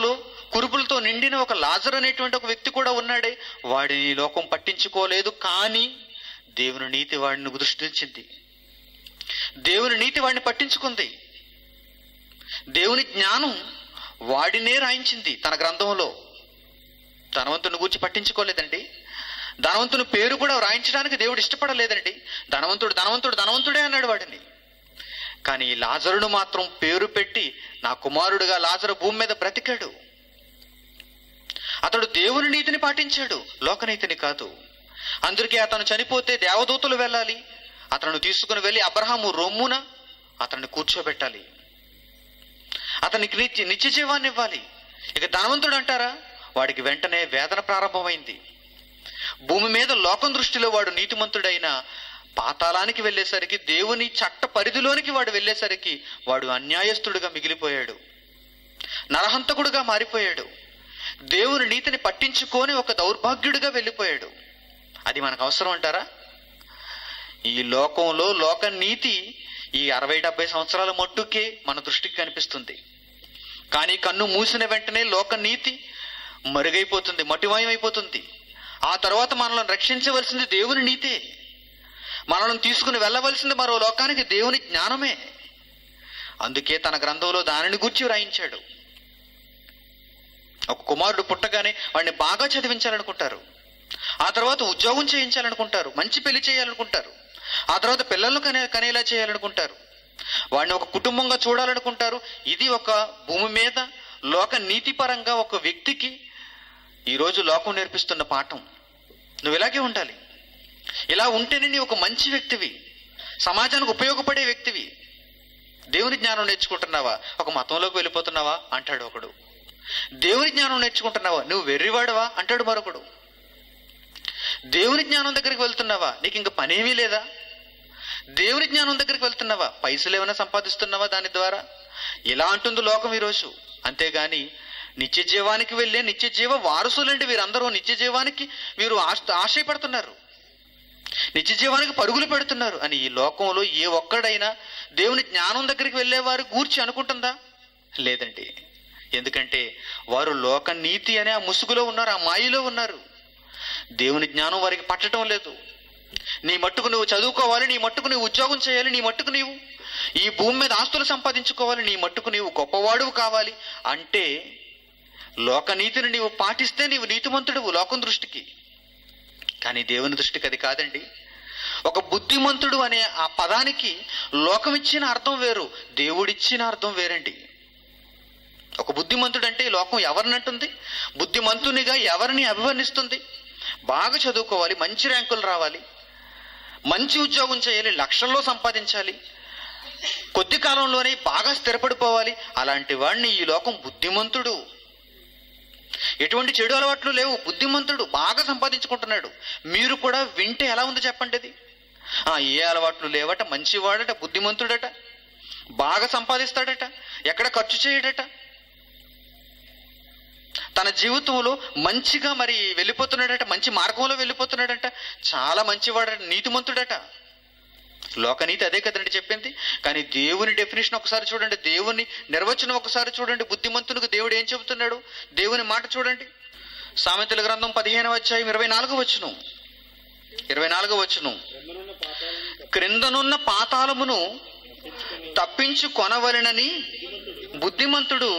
S2: కురుపులతో నిండిన ఒక లాజర్ అనేటువంటి ఒక వ్యక్తి కూడా ఉన్నాడే వాడిని ఈ లోకం పట్టించుకోలేదు కానీ దేవుని నీతి వాడిని దృష్టించింది దేవుని నీతి వాడిని పట్టించుకుంది దేవుని జ్ఞానం వాడినే రాయించింది తన గ్రంథంలో ధనవంతుని గూర్చి పట్టించుకోలేదండి ధనవంతుని పేరు కూడా రాయించడానికి దేవుడు ఇష్టపడలేదండి ధనవంతుడు ధనవంతుడు ధనవంతుడే అన్నాడు వాడిని కానీ ఈ లాజరును మాత్రం పేరు పెట్టి నా కుమారుడుగా లాజరు భూమి మీద బ్రతికాడు అతడు దేవుని నీతిని పాటించాడు లోకనీతిని కాదు అందుకే అతను చనిపోతే దేవదూతలు వెళ్ళాలి అతను తీసుకుని వెళ్ళి అబ్రహాము రొమ్మున అతన్ని కూర్చోబెట్టాలి అతనికి నిత్య నిత్య జీవాన్ని ఇవ్వాలి ఇక ధనవంతుడు అంటారా వాడికి వెంటనే వేదన ప్రారంభమైంది భూమి మీద లోకం దృష్టిలో వాడు నీతిమంతుడైన పాతాళానికి వెళ్ళేసరికి దేవుని చట్ట పరిధిలోనికి వాడు వెళ్ళేసరికి వాడు అన్యాయస్తుడుగా మిగిలిపోయాడు నరహంతకుడుగా మారిపోయాడు దేవుని నీతిని పట్టించుకొని ఒక దౌర్భాగ్యుడిగా వెళ్ళిపోయాడు అది మనకు అవసరం అంటారా ఈ లోకంలో లోక నీతి ఈ అరవై డెబ్బై సంవత్సరాల మట్టుకే మన దృష్టికి కనిపిస్తుంది కానీ కన్ను మూసిన వెంటనే లోక నీతి మరుగైపోతుంది మటిమయమైపోతుంది ఆ తర్వాత మనల్ని రక్షించవలసింది దేవుని నీతే మనల్ని తీసుకుని వెళ్ళవలసింది మరో లోకానికి దేవుని జ్ఞానమే అందుకే తన గ్రంథంలో దానిని గుర్చి వ్రాయించాడు ఒక కుమారుడు పుట్టగానే వాడిని బాగా చదివించాలనుకుంటారు ఆ తర్వాత ఉద్యోగం చేయించాలనుకుంటారు మంచి పెళ్లి చేయాలనుకుంటారు ఆ తర్వాత పిల్లలను కనే కనేలా చేయాలనుకుంటారు వాడిని ఒక కుటుంబంగా చూడాలనుకుంటారు ఇది ఒక భూమి మీద లోక నీతిపరంగా ఒక వ్యక్తికి ఈరోజు లోకం నేర్పిస్తున్న పాఠం నువ్వు ఇలాగే ఉండాలి ఇలా ఉంటేనే నీ ఒక మంచి వ్యక్తివి సమాజానికి ఉపయోగపడే వ్యక్తివి దేవుని జ్ఞానం నేర్చుకుంటున్నావా ఒక మతంలోకి వెళ్ళిపోతున్నావా అంటాడు ఒకడు దేవుని జ్ఞానం నేర్చుకుంటున్నావా నువ్వు వెర్రివాడవా అంటాడు మరొకడు దేవుని జ్ఞానం దగ్గరికి వెళ్తున్నావా నీకు ఇంక పనేమీ లేదా దేవుని జ్ఞానం దగ్గరికి వెళ్తున్నావా పైసలు ఏమైనా సంపాదిస్తున్నావా దాని ద్వారా ఇలా అంటుంది లోకం ఈరోజు అంతేగాని నిత్య జీవానికి వెళ్ళే నిత్య జీవ వారసులండి వీరందరూ నిత్య జీవానికి వీరు ఆశ ఆశయపడుతున్నారు నిత్య జీవానికి పరుగులు పెడుతున్నారు అని ఈ లోకంలో ఏ ఒక్కడైనా దేవుని జ్ఞానం దగ్గరికి వెళ్ళేవారు గూర్చి అనుకుంటుందా లేదండి ఎందుకంటే వారు లోక నీతి అనే ఆ ముసుగులో ఉన్నారు ఆ మాయలో ఉన్నారు దేవుని జ్ఞానం వారికి పట్టడం లేదు నీ మట్టుకు నువ్వు చదువుకోవాలి నీ మట్టుకు నువ్వు ఉద్యోగం చేయాలి నీ మట్టుకు నీవు ఈ భూమి మీద ఆస్తులు సంపాదించుకోవాలి నీ మట్టుకు నీవు గొప్పవాడువు కావాలి అంటే లోకనీతిని నీవు పాటిస్తే నీవు నీతిమంతుడువు లోకం దృష్టికి కానీ దేవుని దృష్టికి అది కాదండి ఒక బుద్ధిమంతుడు అనే ఆ పదానికి లోకం ఇచ్చిన అర్థం వేరు దేవుడిచ్చిన అర్థం వేరండి ఒక బుద్ధిమంతుడు అంటే ఈ లోకం ఎవరినంటుంది బుద్ధిమంతునిగా ఎవరిని అభివర్ణిస్తుంది బాగా చదువుకోవాలి మంచి ర్యాంకులు రావాలి మంచి ఉద్యోగం చేయాలి లక్షల్లో సంపాదించాలి కొద్ది కాలంలోనే బాగా స్థిరపడిపోవాలి అలాంటి వాడిని ఈ లోకం బుద్ధిమంతుడు ఎటువంటి చెడు అలవాట్లు లేవు బుద్ధిమంతుడు బాగా సంపాదించుకుంటున్నాడు మీరు కూడా వింటే ఎలా ఉంది చెప్పండి అది ఆ, ఏ అలవాట్లు లేవట మంచివాడట బుద్ధిమంతుడట బాగా సంపాదిస్తాడట ఎక్కడ ఖర్చు చేయడట తన జీవితంలో మంచిగా మరి వెళ్ళిపోతున్నాడట మంచి మార్గంలో వెళ్ళిపోతున్నాడట చాలా మంచివాడట నీతిమంతుడట లోకనీతి అదే కదండి చెప్పింది కానీ దేవుని డెఫినేషన్ ఒకసారి చూడండి దేవుని నిర్వచనం ఒకసారి చూడండి బుద్ధిమంతునికి దేవుడు ఏం చెబుతున్నాడు దేవుని మాట చూడండి సామెతల గ్రంథం పదిహేను అధ్యాయం ఇరవై నాలుగు వచ్చును ఇరవై నాలుగు వచ్చును క్రిందనున్న పాతాళమును తప్పించు కొనవలెనని బుద్ధిమంతుడు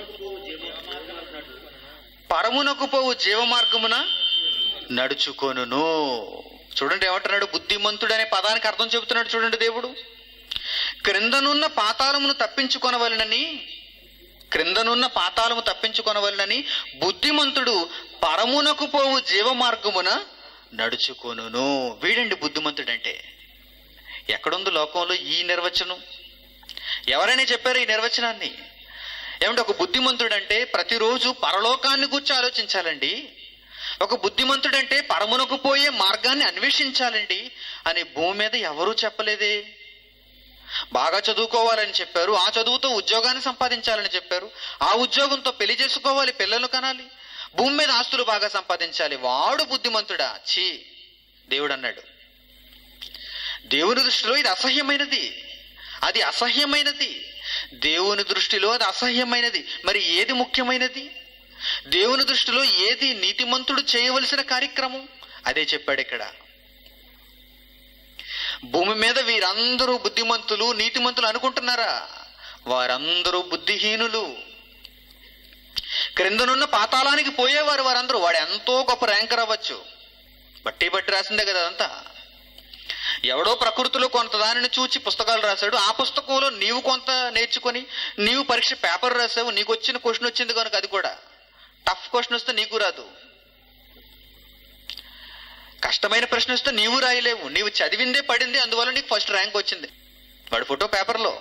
S2: పరమునకు పోవు జీవమార్గమున నడుచుకొనును చూడండి ఏమంటున్నాడు బుద్ధిమంతుడు అనే పదానికి అర్థం చెబుతున్నాడు చూడండి దేవుడు క్రిందనున్న పాతాళమును తప్పించుకొనవలనని క్రిందనున్న పాతాళము తప్పించుకొనవలనని బుద్ధిమంతుడు పరమునకు పోవు జీవమార్గమున నడుచుకొనును వీడండి బుద్ధిమంతుడంటే ఎక్కడుంది లోకంలో ఈ నిర్వచనం ఎవరైనా చెప్పారు ఈ నిర్వచనాన్ని ఏమంటే ఒక బుద్ధిమంతుడంటే ప్రతిరోజు పరలోకాన్ని గురించి ఆలోచించాలండి ఒక బుద్ధిమంతుడంటే పరమునకు పోయే మార్గాన్ని అన్వేషించాలండి అని భూమి మీద ఎవరూ చెప్పలేదే బాగా చదువుకోవాలని చెప్పారు ఆ చదువుతో ఉద్యోగాన్ని సంపాదించాలని చెప్పారు ఆ ఉద్యోగంతో పెళ్లి చేసుకోవాలి పిల్లలు కనాలి భూమి మీద ఆస్తులు బాగా సంపాదించాలి వాడు బుద్ధిమంతుడా ఛీ దేవుడు అన్నాడు దేవుని దృష్టిలో ఇది అసహ్యమైనది అది అసహ్యమైనది దేవుని దృష్టిలో అది అసహ్యమైనది మరి ఏది ముఖ్యమైనది దేవుని దృష్టిలో ఏది నీతిమంతుడు చేయవలసిన కార్యక్రమం అదే చెప్పాడు ఇక్కడ భూమి మీద వీరందరూ బుద్ధిమంతులు నీతిమంతులు అనుకుంటున్నారా వారందరూ బుద్ధిహీనులు క్రిందనున్న పాతాళానికి పోయేవారు వారందరూ వాడు ఎంతో గొప్ప ర్యాంకర్ అవ్వచ్చు బట్టి బట్టి రాసిందే కదా అదంతా ఎవడో ప్రకృతిలో కొంత దానిని చూచి పుస్తకాలు రాశాడు ఆ పుస్తకంలో నీవు కొంత నేర్చుకొని నీవు పరీక్ష పేపర్ రాసావు నీకు వచ్చిన క్వశ్చన్ వచ్చింది కనుక అది కూడా టఫ్ క్వశ్చన్ వస్తే నీకు రాదు కష్టమైన ప్రశ్న వస్తే నీవు రాయలేవు నీవు చదివిందే పడింది అందువల్ల నీకు ఫస్ట్ ర్యాంక్ వచ్చింది వాడి ఫోటో పేపర్లో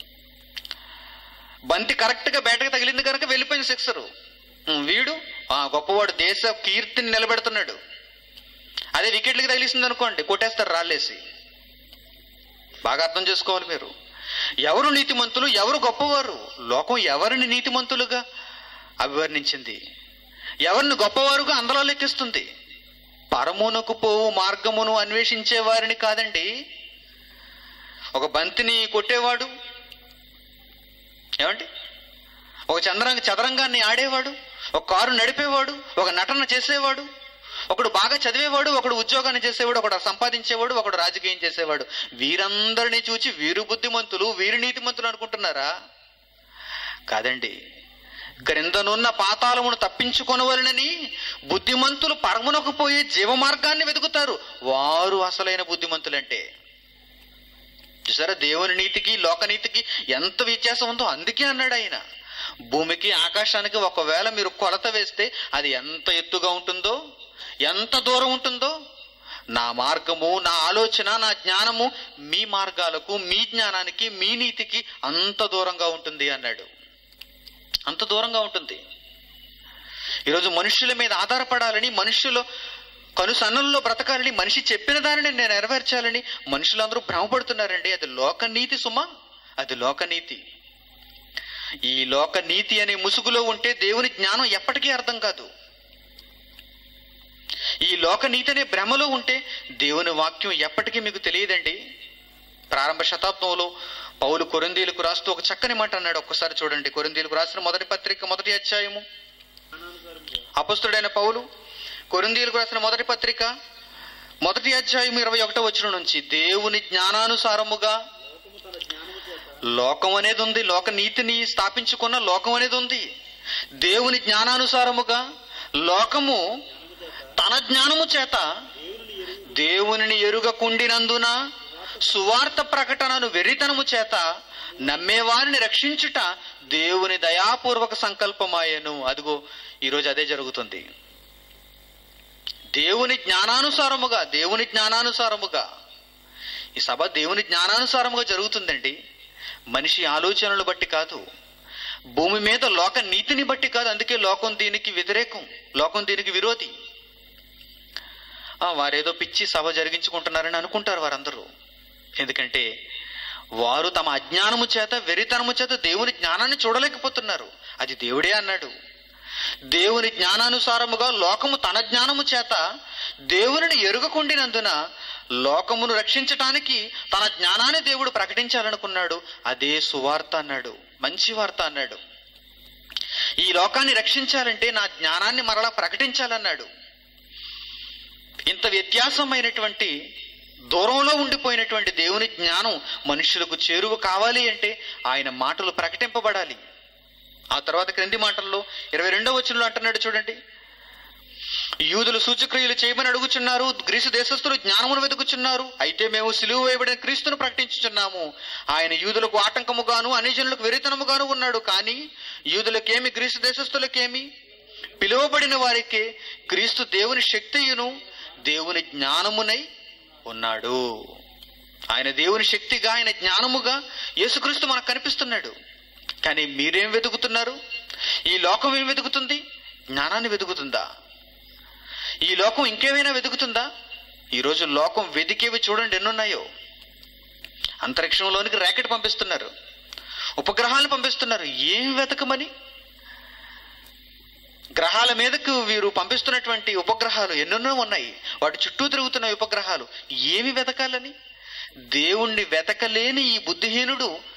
S2: బంతి కరెక్ట్ గా బ్యాట్కి తగిలింది కనుక వెళ్ళిపోయింది సిక్సరు ఉమ్, వీడు ఆ గొప్పవాడు దేశ కీర్తిని నిలబెడుతున్నాడు అదే వికెట్లకి తగిలిసింది అనుకోండి కొట్టేస్తారు రాళ్ళేసి బాగా అర్థం చేసుకోవాలి మీరు ఎవరు నీతిమంతులు ఎవరు గొప్పవారు లోకం ఎవరిని నీతిమంతులుగా అభివర్ణించింది ఎవరిని గొప్పవారుగా అందలో లెక్కిస్తుంది పరమునకు పోవు మార్గమును అన్వేషించే వారిని కాదండి ఒక బంతిని కొట్టేవాడు ఏమండి ఒక చంద్రంగ చదరంగాన్ని ఆడేవాడు ఒక కారు నడిపేవాడు ఒక నటన చేసేవాడు ఒకడు బాగా చదివేవాడు ఒకడు ఉద్యోగాన్ని చేసేవాడు ఒకడు సంపాదించేవాడు ఒకడు రాజకీయం చేసేవాడు వీరందరినీ చూచి వీరు బుద్ధిమంతులు వీరు నీతిమంతులు అనుకుంటున్నారా కాదండి క్రిందనున్న పాతాళమును తప్పించుకొనవలనని బుద్ధిమంతులు పరమునకు పోయే జీవ మార్గాన్ని వెతుకుతారు వారు అసలైన బుద్ధిమంతులంటే చూసారా దేవుని నీతికి లోకనీతికి ఎంత వ్యత్యాసం ఉందో అందుకే అన్నాడు ఆయన భూమికి ఆకాశానికి ఒకవేళ మీరు కొలత వేస్తే అది ఎంత ఎత్తుగా ఉంటుందో ఎంత దూరం ఉంటుందో నా మార్గము నా ఆలోచన నా జ్ఞానము మీ మార్గాలకు మీ జ్ఞానానికి మీ నీతికి అంత దూరంగా ఉంటుంది అన్నాడు అంత దూరంగా ఉంటుంది ఈరోజు మనుషుల మీద ఆధారపడాలని మనుషులు కనుసన్నల్లో బ్రతకాలని మనిషి చెప్పిన దానిని నేను నెరవేర్చాలని మనుషులందరూ భ్రమపడుతున్నారండి అది లోకనీతి సుమా అది లోకనీతి ఈ లోకనీతి అనే ముసుగులో ఉంటే దేవుని జ్ఞానం ఎప్పటికీ అర్థం కాదు ఈ లోకనీతి అనే భ్రమలో ఉంటే దేవుని వాక్యం ఎప్పటికీ మీకు తెలియదండి ప్రారంభ శతాబ్దంలో పౌలు కొరిందీలకు రాస్తూ ఒక చక్కని మాట అన్నాడు ఒక్కసారి చూడండి కొరిందీలకు రాసిన మొదటి పత్రిక మొదటి అధ్యాయము అపస్తుడైన పౌలు కొరిందీలకు రాసిన మొదటి పత్రిక మొదటి అధ్యాయం ఇరవై ఒకటో వచ్చిన నుంచి దేవుని జ్ఞానానుసారముగా లోకం అనేది ఉంది లోక నీతిని స్థాపించుకున్న లోకం అనేది ఉంది దేవుని జ్ఞానానుసారముగా లోకము తన జ్ఞానము చేత దేవునిని ఎరుగకుండినందున సువార్త ప్రకటనను వెర్రితనము చేత నమ్మేవారిని రక్షించుట దేవుని దయాపూర్వక సంకల్పమాయను అదిగో ఈరోజు అదే జరుగుతుంది దేవుని జ్ఞానానుసారముగా దేవుని జ్ఞానానుసారముగా ఈ సభ దేవుని జ్ఞానానుసారముగా జరుగుతుందండి మనిషి ఆలోచనలు బట్టి కాదు భూమి మీద లోక నీతిని బట్టి కాదు అందుకే లోకం దీనికి వ్యతిరేకం లోకం దీనికి విరోధి ఆ, వారేదో పిచ్చి సభ జరిగించుకుంటున్నారని అనుకుంటారు వారందరూ ఎందుకంటే వారు తమ అజ్ఞానము చేత వెరితనము చేత దేవుని జ్ఞానాన్ని చూడలేకపోతున్నారు అది దేవుడే అన్నాడు దేవుని జ్ఞానానుసారముగా లోకము తన జ్ఞానము చేత దేవునిని ఎరుగకుండినందున లోకమును రక్షించటానికి తన జ్ఞానాన్ని దేవుడు ప్రకటించాలనుకున్నాడు అదే సువార్త అన్నాడు మంచి వార్త అన్నాడు ఈ లోకాన్ని రక్షించాలంటే నా జ్ఞానాన్ని మరలా ప్రకటించాలన్నాడు ఇంత వ్యత్యాసమైనటువంటి దూరంలో ఉండిపోయినటువంటి దేవుని జ్ఞానం మనుషులకు చేరువ కావాలి అంటే ఆయన మాటలు ప్రకటింపబడాలి ఆ తర్వాత క్రింది మాటల్లో ఇరవై రెండవ వచనంలో అంటున్నాడు చూడండి యూదులు సూచక్రియలు చేయమని అడుగుచున్నారు గ్రీసు దేశస్థులు జ్ఞానమును వెతుకుచున్నారు అయితే మేము సిలువ వేయబడిన క్రీస్తును ప్రకటించుచున్నాము ఆయన యూదులకు ఆటంకముగాను అనిజనులకు వెరితనముగాను ఉన్నాడు కానీ యూదులకేమి గ్రీసు దేశస్థులకేమి పిలువబడిన వారికే క్రీస్తు దేవుని శక్తియును దేవుని జ్ఞానమునై ఉన్నాడు ఆయన దేవుని శక్తిగా ఆయన జ్ఞానముగా యేసుక్రీస్తు మనకు కనిపిస్తున్నాడు కానీ మీరేం వెతుకుతున్నారు ఈ లోకం ఏం వెతుకుతుంది జ్ఞానాన్ని వెతుకుతుందా ఈ లోకం ఇంకేమైనా వెతుకుతుందా ఈరోజు లోకం వెతికేవి చూడండి ఎన్నున్నాయో అంతరిక్షంలోనికి ర్యాకెట్ పంపిస్తున్నారు ఉపగ్రహాలను పంపిస్తున్నారు ఏం వెతకమని గ్రహాల మీదకు వీరు పంపిస్తున్నటువంటి ఉపగ్రహాలు ఎన్నెన్నో ఉన్నాయి వాటి చుట్టూ తిరుగుతున్న ఉపగ్రహాలు ఏమి వెతకాలని దేవుణ్ణి వెతకలేని ఈ బుద్ధిహీనుడు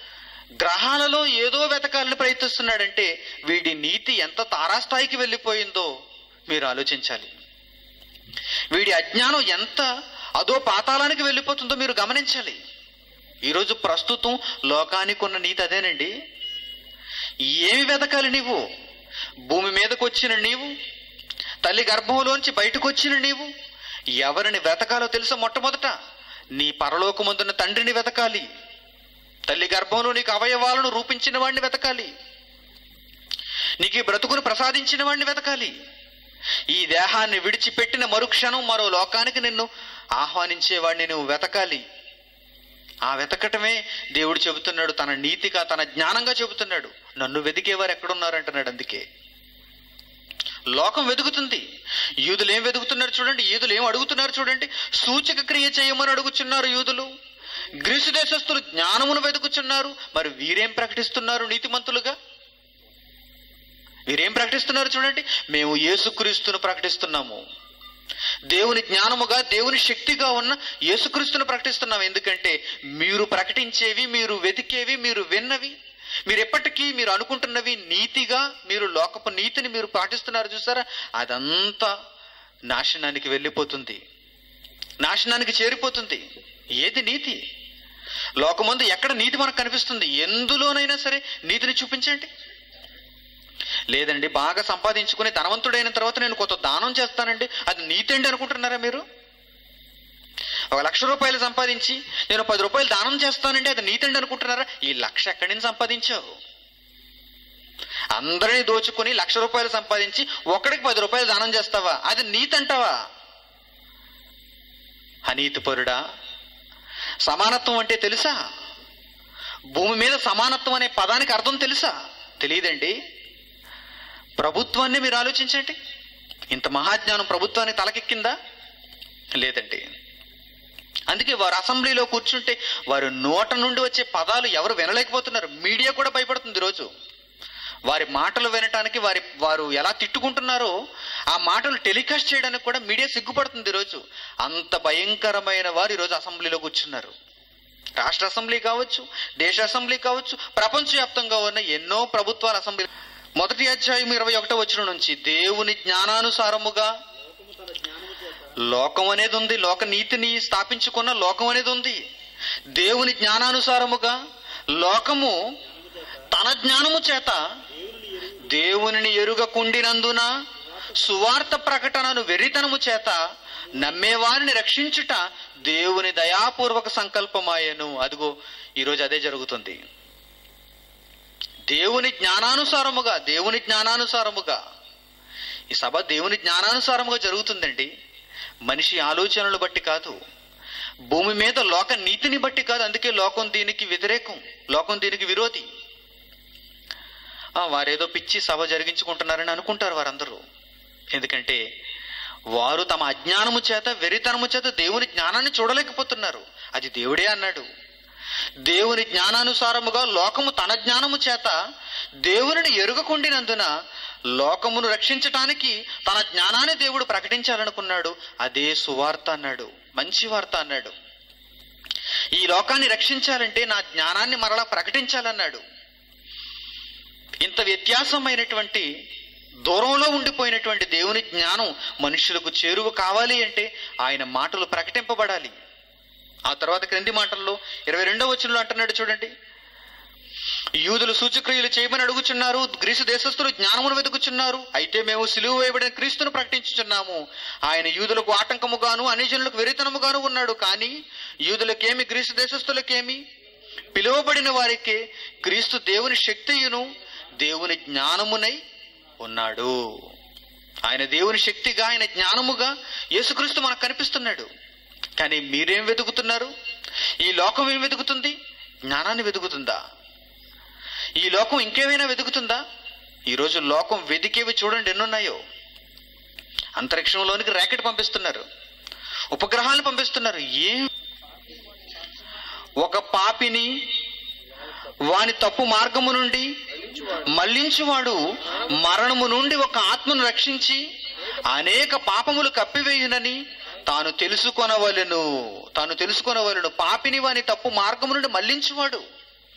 S2: గ్రహాలలో ఏదో వెతకాలని ప్రయత్నిస్తున్నాడంటే వీడి నీతి ఎంత తారాస్థాయికి వెళ్ళిపోయిందో మీరు ఆలోచించాలి వీడి అజ్ఞానం ఎంత అదో పాతాళానికి వెళ్ళిపోతుందో మీరు గమనించాలి ఈరోజు ప్రస్తుతం లోకానికి ఉన్న నీతి అదేనండి ఏమి వెతకాలి నీవు భూమి మీదకు వచ్చిన నీవు తల్లి గర్భంలోంచి బయటకు వచ్చిన నీవు ఎవరిని వెతకాలో తెలుసా మొట్టమొదట నీ పరలోకమందున్న తండ్రిని వెతకాలి తల్లి గర్భంలో నీకు అవయవాలను రూపించిన వాడిని వెతకాలి నీకు ఈ బ్రతుకును ప్రసాదించిన వాడిని వెతకాలి ఈ దేహాన్ని విడిచిపెట్టిన మరుక్షణం మరో లోకానికి నిన్ను ఆహ్వానించేవాడిని నువ్వు వెతకాలి ఆ వెతకటమే దేవుడు చెబుతున్నాడు తన నీతిగా తన జ్ఞానంగా చెబుతున్నాడు నన్ను వెతికేవారు ఎక్కడున్నారంటున్నాడు అందుకే లోకం వెతుకుతుంది యూదులు ఏం వెతుకుతున్నారు చూడండి యూదులు ఏం అడుగుతున్నారు చూడండి సూచక క్రియ చేయమని అడుగుచున్నారు యూదులు గ్రీసు దేశస్తులు జ్ఞానమును వెతుకుచున్నారు మరి వీరేం ప్రకటిస్తున్నారు నీతిమంతులుగా వీరేం ప్రకటిస్తున్నారు చూడండి మేము యేసుక్రీస్తును ప్రకటిస్తున్నాము దేవుని జ్ఞానముగా దేవుని శక్తిగా ఉన్న యేసుక్రీస్తును ప్రకటిస్తున్నాం ఎందుకంటే మీరు ప్రకటించేవి మీరు వెతికేవి మీరు విన్నవి మీరు ఎప్పటికీ మీరు అనుకుంటున్నవి నీతిగా మీరు లోకపు నీతిని మీరు పాటిస్తున్నారు చూసారా అదంతా నాశనానికి వెళ్ళిపోతుంది నాశనానికి చేరిపోతుంది ఏది నీతి లోకమందు ఎక్కడ నీతి మనకు కనిపిస్తుంది ఎందులోనైనా సరే నీతిని చూపించండి లేదండి బాగా సంపాదించుకుని ధనవంతుడైన తర్వాత నేను కొంత దానం చేస్తానండి అది నీతి అండి అనుకుంటున్నారా మీరు ఒక లక్ష రూపాయలు సంపాదించి నేను పది రూపాయలు దానం చేస్తానండి అది నీతి అండి అనుకుంటున్నారా ఈ లక్ష ఎక్కడి నుంచి సంపాదించావు అందరినీ దోచుకుని లక్ష రూపాయలు సంపాదించి ఒకడికి పది రూపాయలు దానం చేస్తావా అది నీతి అంటావా అనీతిపరుడా సమానత్వం అంటే తెలుసా భూమి మీద సమానత్వం అనే పదానికి అర్థం తెలుసా తెలియదండి ప్రభుత్వాన్ని మీరు ఆలోచించండి ఇంత మహాజ్ఞానం ప్రభుత్వానికి తలకెక్కిందా లేదండి అందుకే వారు అసెంబ్లీలో కూర్చుంటే వారి నోట నుండి వచ్చే పదాలు ఎవరు వినలేకపోతున్నారు మీడియా కూడా భయపడుతుంది ఈరోజు వారి మాటలు వినటానికి వారి వారు ఎలా తిట్టుకుంటున్నారో ఆ మాటలు టెలికాస్ట్ చేయడానికి కూడా మీడియా సిగ్గుపడుతుంది ఈరోజు అంత భయంకరమైన వారు ఈరోజు అసెంబ్లీలో కూర్చున్నారు రాష్ట్ర అసెంబ్లీ కావచ్చు దేశ అసెంబ్లీ కావచ్చు ప్రపంచవ్యాప్తంగా ఉన్న ఎన్నో ప్రభుత్వాల అసెంబ్లీ మొదటి అధ్యాయం ఇరవై ఒకటో వచ్చిన నుంచి దేవుని జ్ఞానానుసారముగా లోకం అనేది ఉంది లోక నీతిని స్థాపించుకున్న లోకం అనేది ఉంది దేవుని జ్ఞానానుసారముగా లోకము తన జ్ఞానము చేత దేవునిని ఎరుగకుండినందున సువార్త ప్రకటనను వెర్రితనము చేత నమ్మేవారిని రక్షించుట దేవుని దయాపూర్వక సంకల్పమాయను అదిగో ఈరోజు అదే జరుగుతుంది దేవుని జ్ఞానానుసారముగా దేవుని జ్ఞానానుసారముగా ఈ సభ దేవుని జ్ఞానానుసారముగా జరుగుతుందండి మనిషి ఆలోచనలు బట్టి కాదు భూమి మీద లోక నీతిని బట్టి కాదు అందుకే లోకం దీనికి వ్యతిరేకం లోకం దీనికి విరోధి ఆ, వారేదో పిచ్చి సభ జరిగించుకుంటున్నారని అనుకుంటారు వారందరూ ఎందుకంటే వారు తమ అజ్ఞానము చేత వెరితనము చేత దేవుని జ్ఞానాన్ని చూడలేకపోతున్నారు అది దేవుడే అన్నాడు దేవుని జ్ఞానానుసారముగా లోకము తన జ్ఞానము చేత దేవునిని ఎరుగకుండినందున లోకమును రక్షించటానికి తన జ్ఞానాన్ని దేవుడు ప్రకటించాలనుకున్నాడు అదే సువార్త అన్నాడు మంచి వార్త అన్నాడు ఈ లోకాన్ని రక్షించాలంటే నా జ్ఞానాన్ని మరలా ప్రకటించాలన్నాడు ఇంత వ్యత్యాసమైనటువంటి దూరంలో ఉండిపోయినటువంటి దేవుని జ్ఞానం మనుషులకు చేరువ కావాలి అంటే ఆయన మాటలు ప్రకటింపబడాలి ఆ తర్వాత క్రింది మాటల్లో ఇరవై రెండవ వచనంలో అంటున్నాడు చూడండి యూదులు సూచక్రియలు చేయమని అడుగుచున్నారు గ్రీసు దేశస్థులు జ్ఞానమును వెతుకుచున్నారు అయితే మేము సిలువ వేయబడిన క్రీస్తును ప్రకటించుచున్నాము ఆయన యూదులకు ఆటంకముగాను అనిజనులకు వెరితనముగాను ఉన్నాడు కానీ యూదులకేమి గ్రీసు దేశస్థులకేమి పిలువబడిన వారికే క్రీస్తు దేవుని శక్తియును దేవుని జ్ఞానమునై ఉన్నాడు ఆయన దేవుని శక్తిగా ఆయన జ్ఞానముగా యేసుక్రీస్తు మనకు కనిపిస్తున్నాడు కానీ మీరేం వెతుకుతున్నారు ఈ లోకం ఏం వెతుకుతుంది జ్ఞానాన్ని వెతుకుతుందా ఈ లోకం ఇంకేమైనా వెతుకుతుందా ఈరోజు లోకం వెతికేవి చూడండి ఎన్నున్నాయో అంతరిక్షంలోనికి ర్యాకెట్ పంపిస్తున్నారు ఉపగ్రహాలు పంపిస్తున్నారు ఏం ఒక పాపిని వాని తప్పు మార్గము నుండి మళ్లించువాడు మరణము నుండి ఒక ఆత్మను రక్షించి అనేక పాపములు కప్పివేయునని తాను తెలుసుకొనవలెను తాను తెలుసుకొనవలెను పాపిని వాని తప్పు మార్గము నుండి మళ్లించువాడు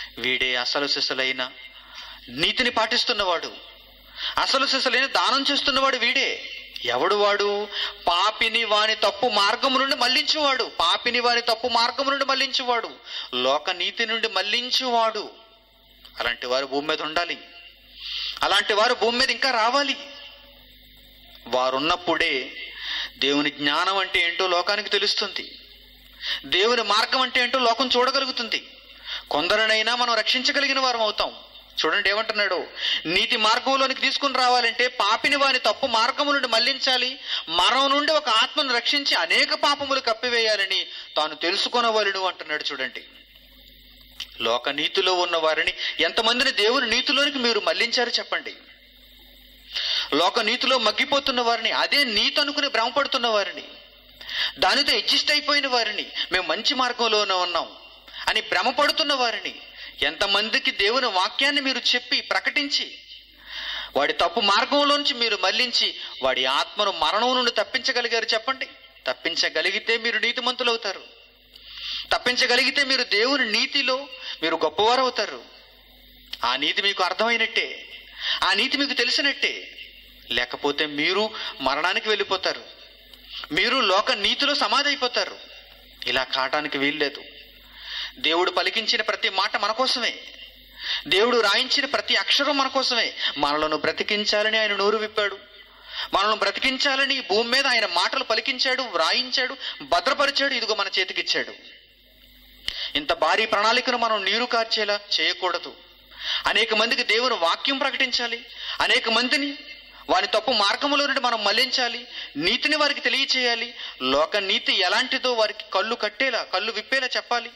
S2: వీడే అసలు సిసలైన నీతిని పాటిస్తున్నవాడు అసలు సిసలైన దానం చేస్తున్నవాడు వీడే ఎవడు వాడు పాపిని వాని తప్పు మార్గము నుండి మళ్లించువాడు పాపిని వాని తప్పు మార్గము నుండి మళ్లించువాడు లోక నీతి నుండి మళ్లించువాడు అలాంటి వారు భూమి మీద ఉండాలి అలాంటి వారు భూమి మీద ఇంకా రావాలి వారున్నప్పుడే దేవుని జ్ఞానం అంటే ఏంటో లోకానికి తెలుస్తుంది దేవుని మార్గం అంటే ఏంటో లోకం చూడగలుగుతుంది కొందరినైనా మనం రక్షించగలిగిన వారం అవుతాం చూడండి ఏమంటున్నాడు నీతి మార్గంలోనికి తీసుకుని రావాలంటే పాపిని వాని తప్పు మార్గము నుండి మళ్లించాలి మరణం నుండి ఒక ఆత్మను రక్షించి అనేక పాపములు కప్పివేయాలని తాను తెలుసుకొనవలను అంటున్నాడు చూడండి లోక నీతిలో ఉన్న వారిని ఎంతమందిని దేవుని నీతిలోనికి మీరు మళ్లించారు చెప్పండి లోక నీతిలో మగ్గిపోతున్న వారిని అదే నీతి అనుకుని భ్రమపడుతున్న వారిని దానితో అడ్జస్ట్ అయిపోయిన వారిని మేము మంచి మార్గంలోనే ఉన్నాం అని భ్రమపడుతున్న వారిని ఎంతమందికి దేవుని వాక్యాన్ని మీరు చెప్పి ప్రకటించి వాడి తప్పు మార్గంలోంచి మీరు మళ్లించి వాడి ఆత్మను మరణం నుండి తప్పించగలిగారు చెప్పండి తప్పించగలిగితే మీరు నీతిమంతులు అవుతారు తప్పించగలిగితే మీరు దేవుని నీతిలో మీరు గొప్పవారు అవుతారు ఆ నీతి మీకు అర్థమైనట్టే ఆ నీతి మీకు తెలిసినట్టే లేకపోతే మీరు మరణానికి వెళ్ళిపోతారు మీరు లోక నీతిలో సమాధి అయిపోతారు ఇలా కావటానికి వీల్లేదు దేవుడు పలికించిన ప్రతి మాట మన కోసమే దేవుడు రాయించిన ప్రతి అక్షరం మన కోసమే మనలను బ్రతికించాలని ఆయన నోరు విప్పాడు మనల్ని బ్రతికించాలని ఈ భూమి మీద ఆయన మాటలు పలికించాడు వ్రాయించాడు భద్రపరిచాడు ఇదిగో మన చేతికిచ్చాడు ఇంత భారీ ప్రణాళికను మనం నీరు కార్చేలా చేయకూడదు అనేక మందికి దేవుని వాక్యం ప్రకటించాలి అనేక మందిని వారి తప్పు మార్గములో నుండి మనం మళ్లించాలి నీతిని వారికి తెలియచేయాలి లోక నీతి ఎలాంటిదో వారికి కళ్ళు కట్టేలా కళ్ళు విప్పేలా చెప్పాలి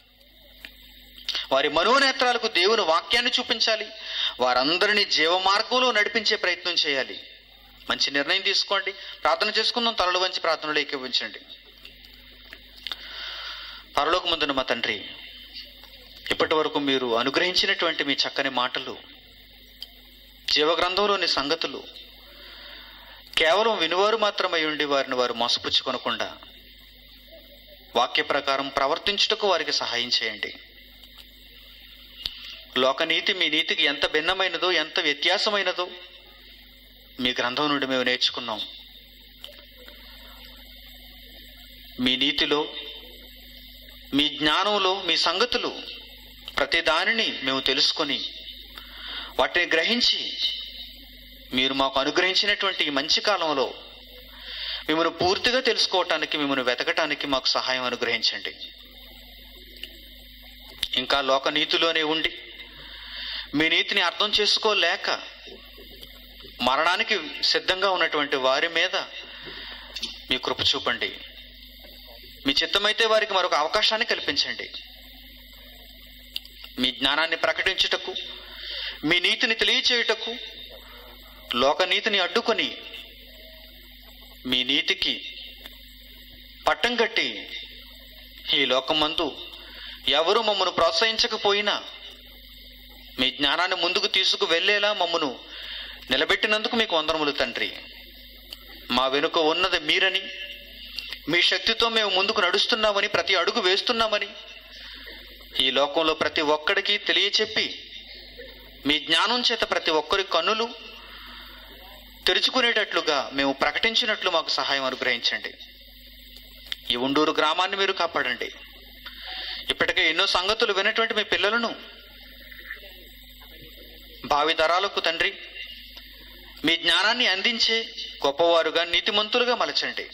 S2: వారి మనోనేత్రాలకు దేవుని వాక్యాన్ని చూపించాలి వారందరినీ జీవ మార్గంలో నడిపించే ప్రయత్నం చేయాలి మంచి నిర్ణయం తీసుకోండి ప్రార్థన చేసుకుందాం తలలు వంచి ప్రార్థనలో ఏకీభవించండి పరలోక ముందున మా తండ్రి ఇప్పటి వరకు మీరు అనుగ్రహించినటువంటి మీ చక్కని మాటలు జీవగ్రంథంలోని సంగతులు కేవలం వినువారు మాత్రమై ఉండి వారిని వారు మోసపుచ్చుకొనకుండా వాక్య ప్రకారం ప్రవర్తించుటకు వారికి సహాయం చేయండి లోకనీతి మీ నీతికి ఎంత భిన్నమైనదో ఎంత వ్యత్యాసమైనదో మీ గ్రంథం నుండి మేము నేర్చుకున్నాం మీ నీతిలో మీ జ్ఞానంలో మీ సంగతులు ప్రతి దానిని మేము తెలుసుకొని వాటిని గ్రహించి మీరు మాకు అనుగ్రహించినటువంటి ఈ మంచి కాలంలో మిమ్మల్ని పూర్తిగా తెలుసుకోవటానికి మిమ్మల్ని వెతకటానికి మాకు సహాయం అనుగ్రహించండి ఇంకా లోక నీతిలోనే ఉండి మీ నీతిని అర్థం చేసుకోలేక మరణానికి సిద్ధంగా ఉన్నటువంటి వారి మీద మీ కృప చూపండి మీ చిత్తమైతే వారికి మరొక అవకాశాన్ని కల్పించండి మీ జ్ఞానాన్ని ప్రకటించుటకు మీ నీతిని తెలియచేయుటకు లోకనీతిని అడ్డుకొని మీ నీతికి పట్టం కట్టి ఈ లోకమందు ఎవరు మమ్మను ప్రోత్సహించకపోయినా మీ జ్ఞానాన్ని ముందుకు తీసుకు వెళ్ళేలా మమ్మను నిలబెట్టినందుకు మీకు వందనములు తండ్రి మా వెనుక ఉన్నది మీరని మీ శక్తితో మేము ముందుకు నడుస్తున్నామని ప్రతి అడుగు వేస్తున్నామని ఈ లోకంలో ప్రతి ఒక్కడికి తెలియచెప్పి మీ జ్ఞానం చేత ప్రతి ఒక్కరి కన్నులు తెరుచుకునేటట్లుగా మేము ప్రకటించినట్లు మాకు సహాయం అనుగ్రహించండి ఈ ఉండూరు గ్రామాన్ని మీరు కాపాడండి ఇప్పటికే ఎన్నో సంగతులు వినటువంటి మీ పిల్లలను భావి తరాలకు తండ్రి మీ జ్ఞానాన్ని అందించే గొప్పవారుగా నీతిమంతులుగా మలచండి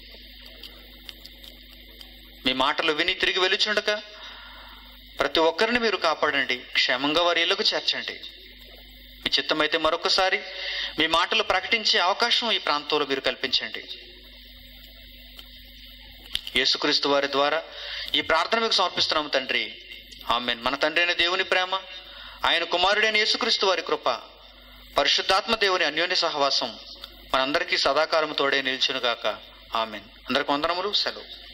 S2: మీ మాటలు విని తిరిగి వెలుచుండగా ప్రతి ఒక్కరిని మీరు కాపాడండి క్షేమంగా వారి ఇళ్లకు చేర్చండి మీ చిత్తమైతే మరొకసారి మీ మాటలు ప్రకటించే అవకాశం ఈ ప్రాంతంలో మీరు కల్పించండి యేసుక్రీస్తు వారి ద్వారా ఈ ప్రార్థన మీకు సమర్పిస్తున్నాము తండ్రి ఆమెన్ మన తండ్రి అయిన దేవుని ప్రేమ ఆయన కుమారుడైన యేసుక్రీస్తు వారి కృప పరిశుద్ధాత్మ దేవుని అన్యోన్య సహవాసం మనందరికీ సదాకాలం తోడే నిలిచునుగాక ఆమెన్ అందరికి వందనములు సెలవు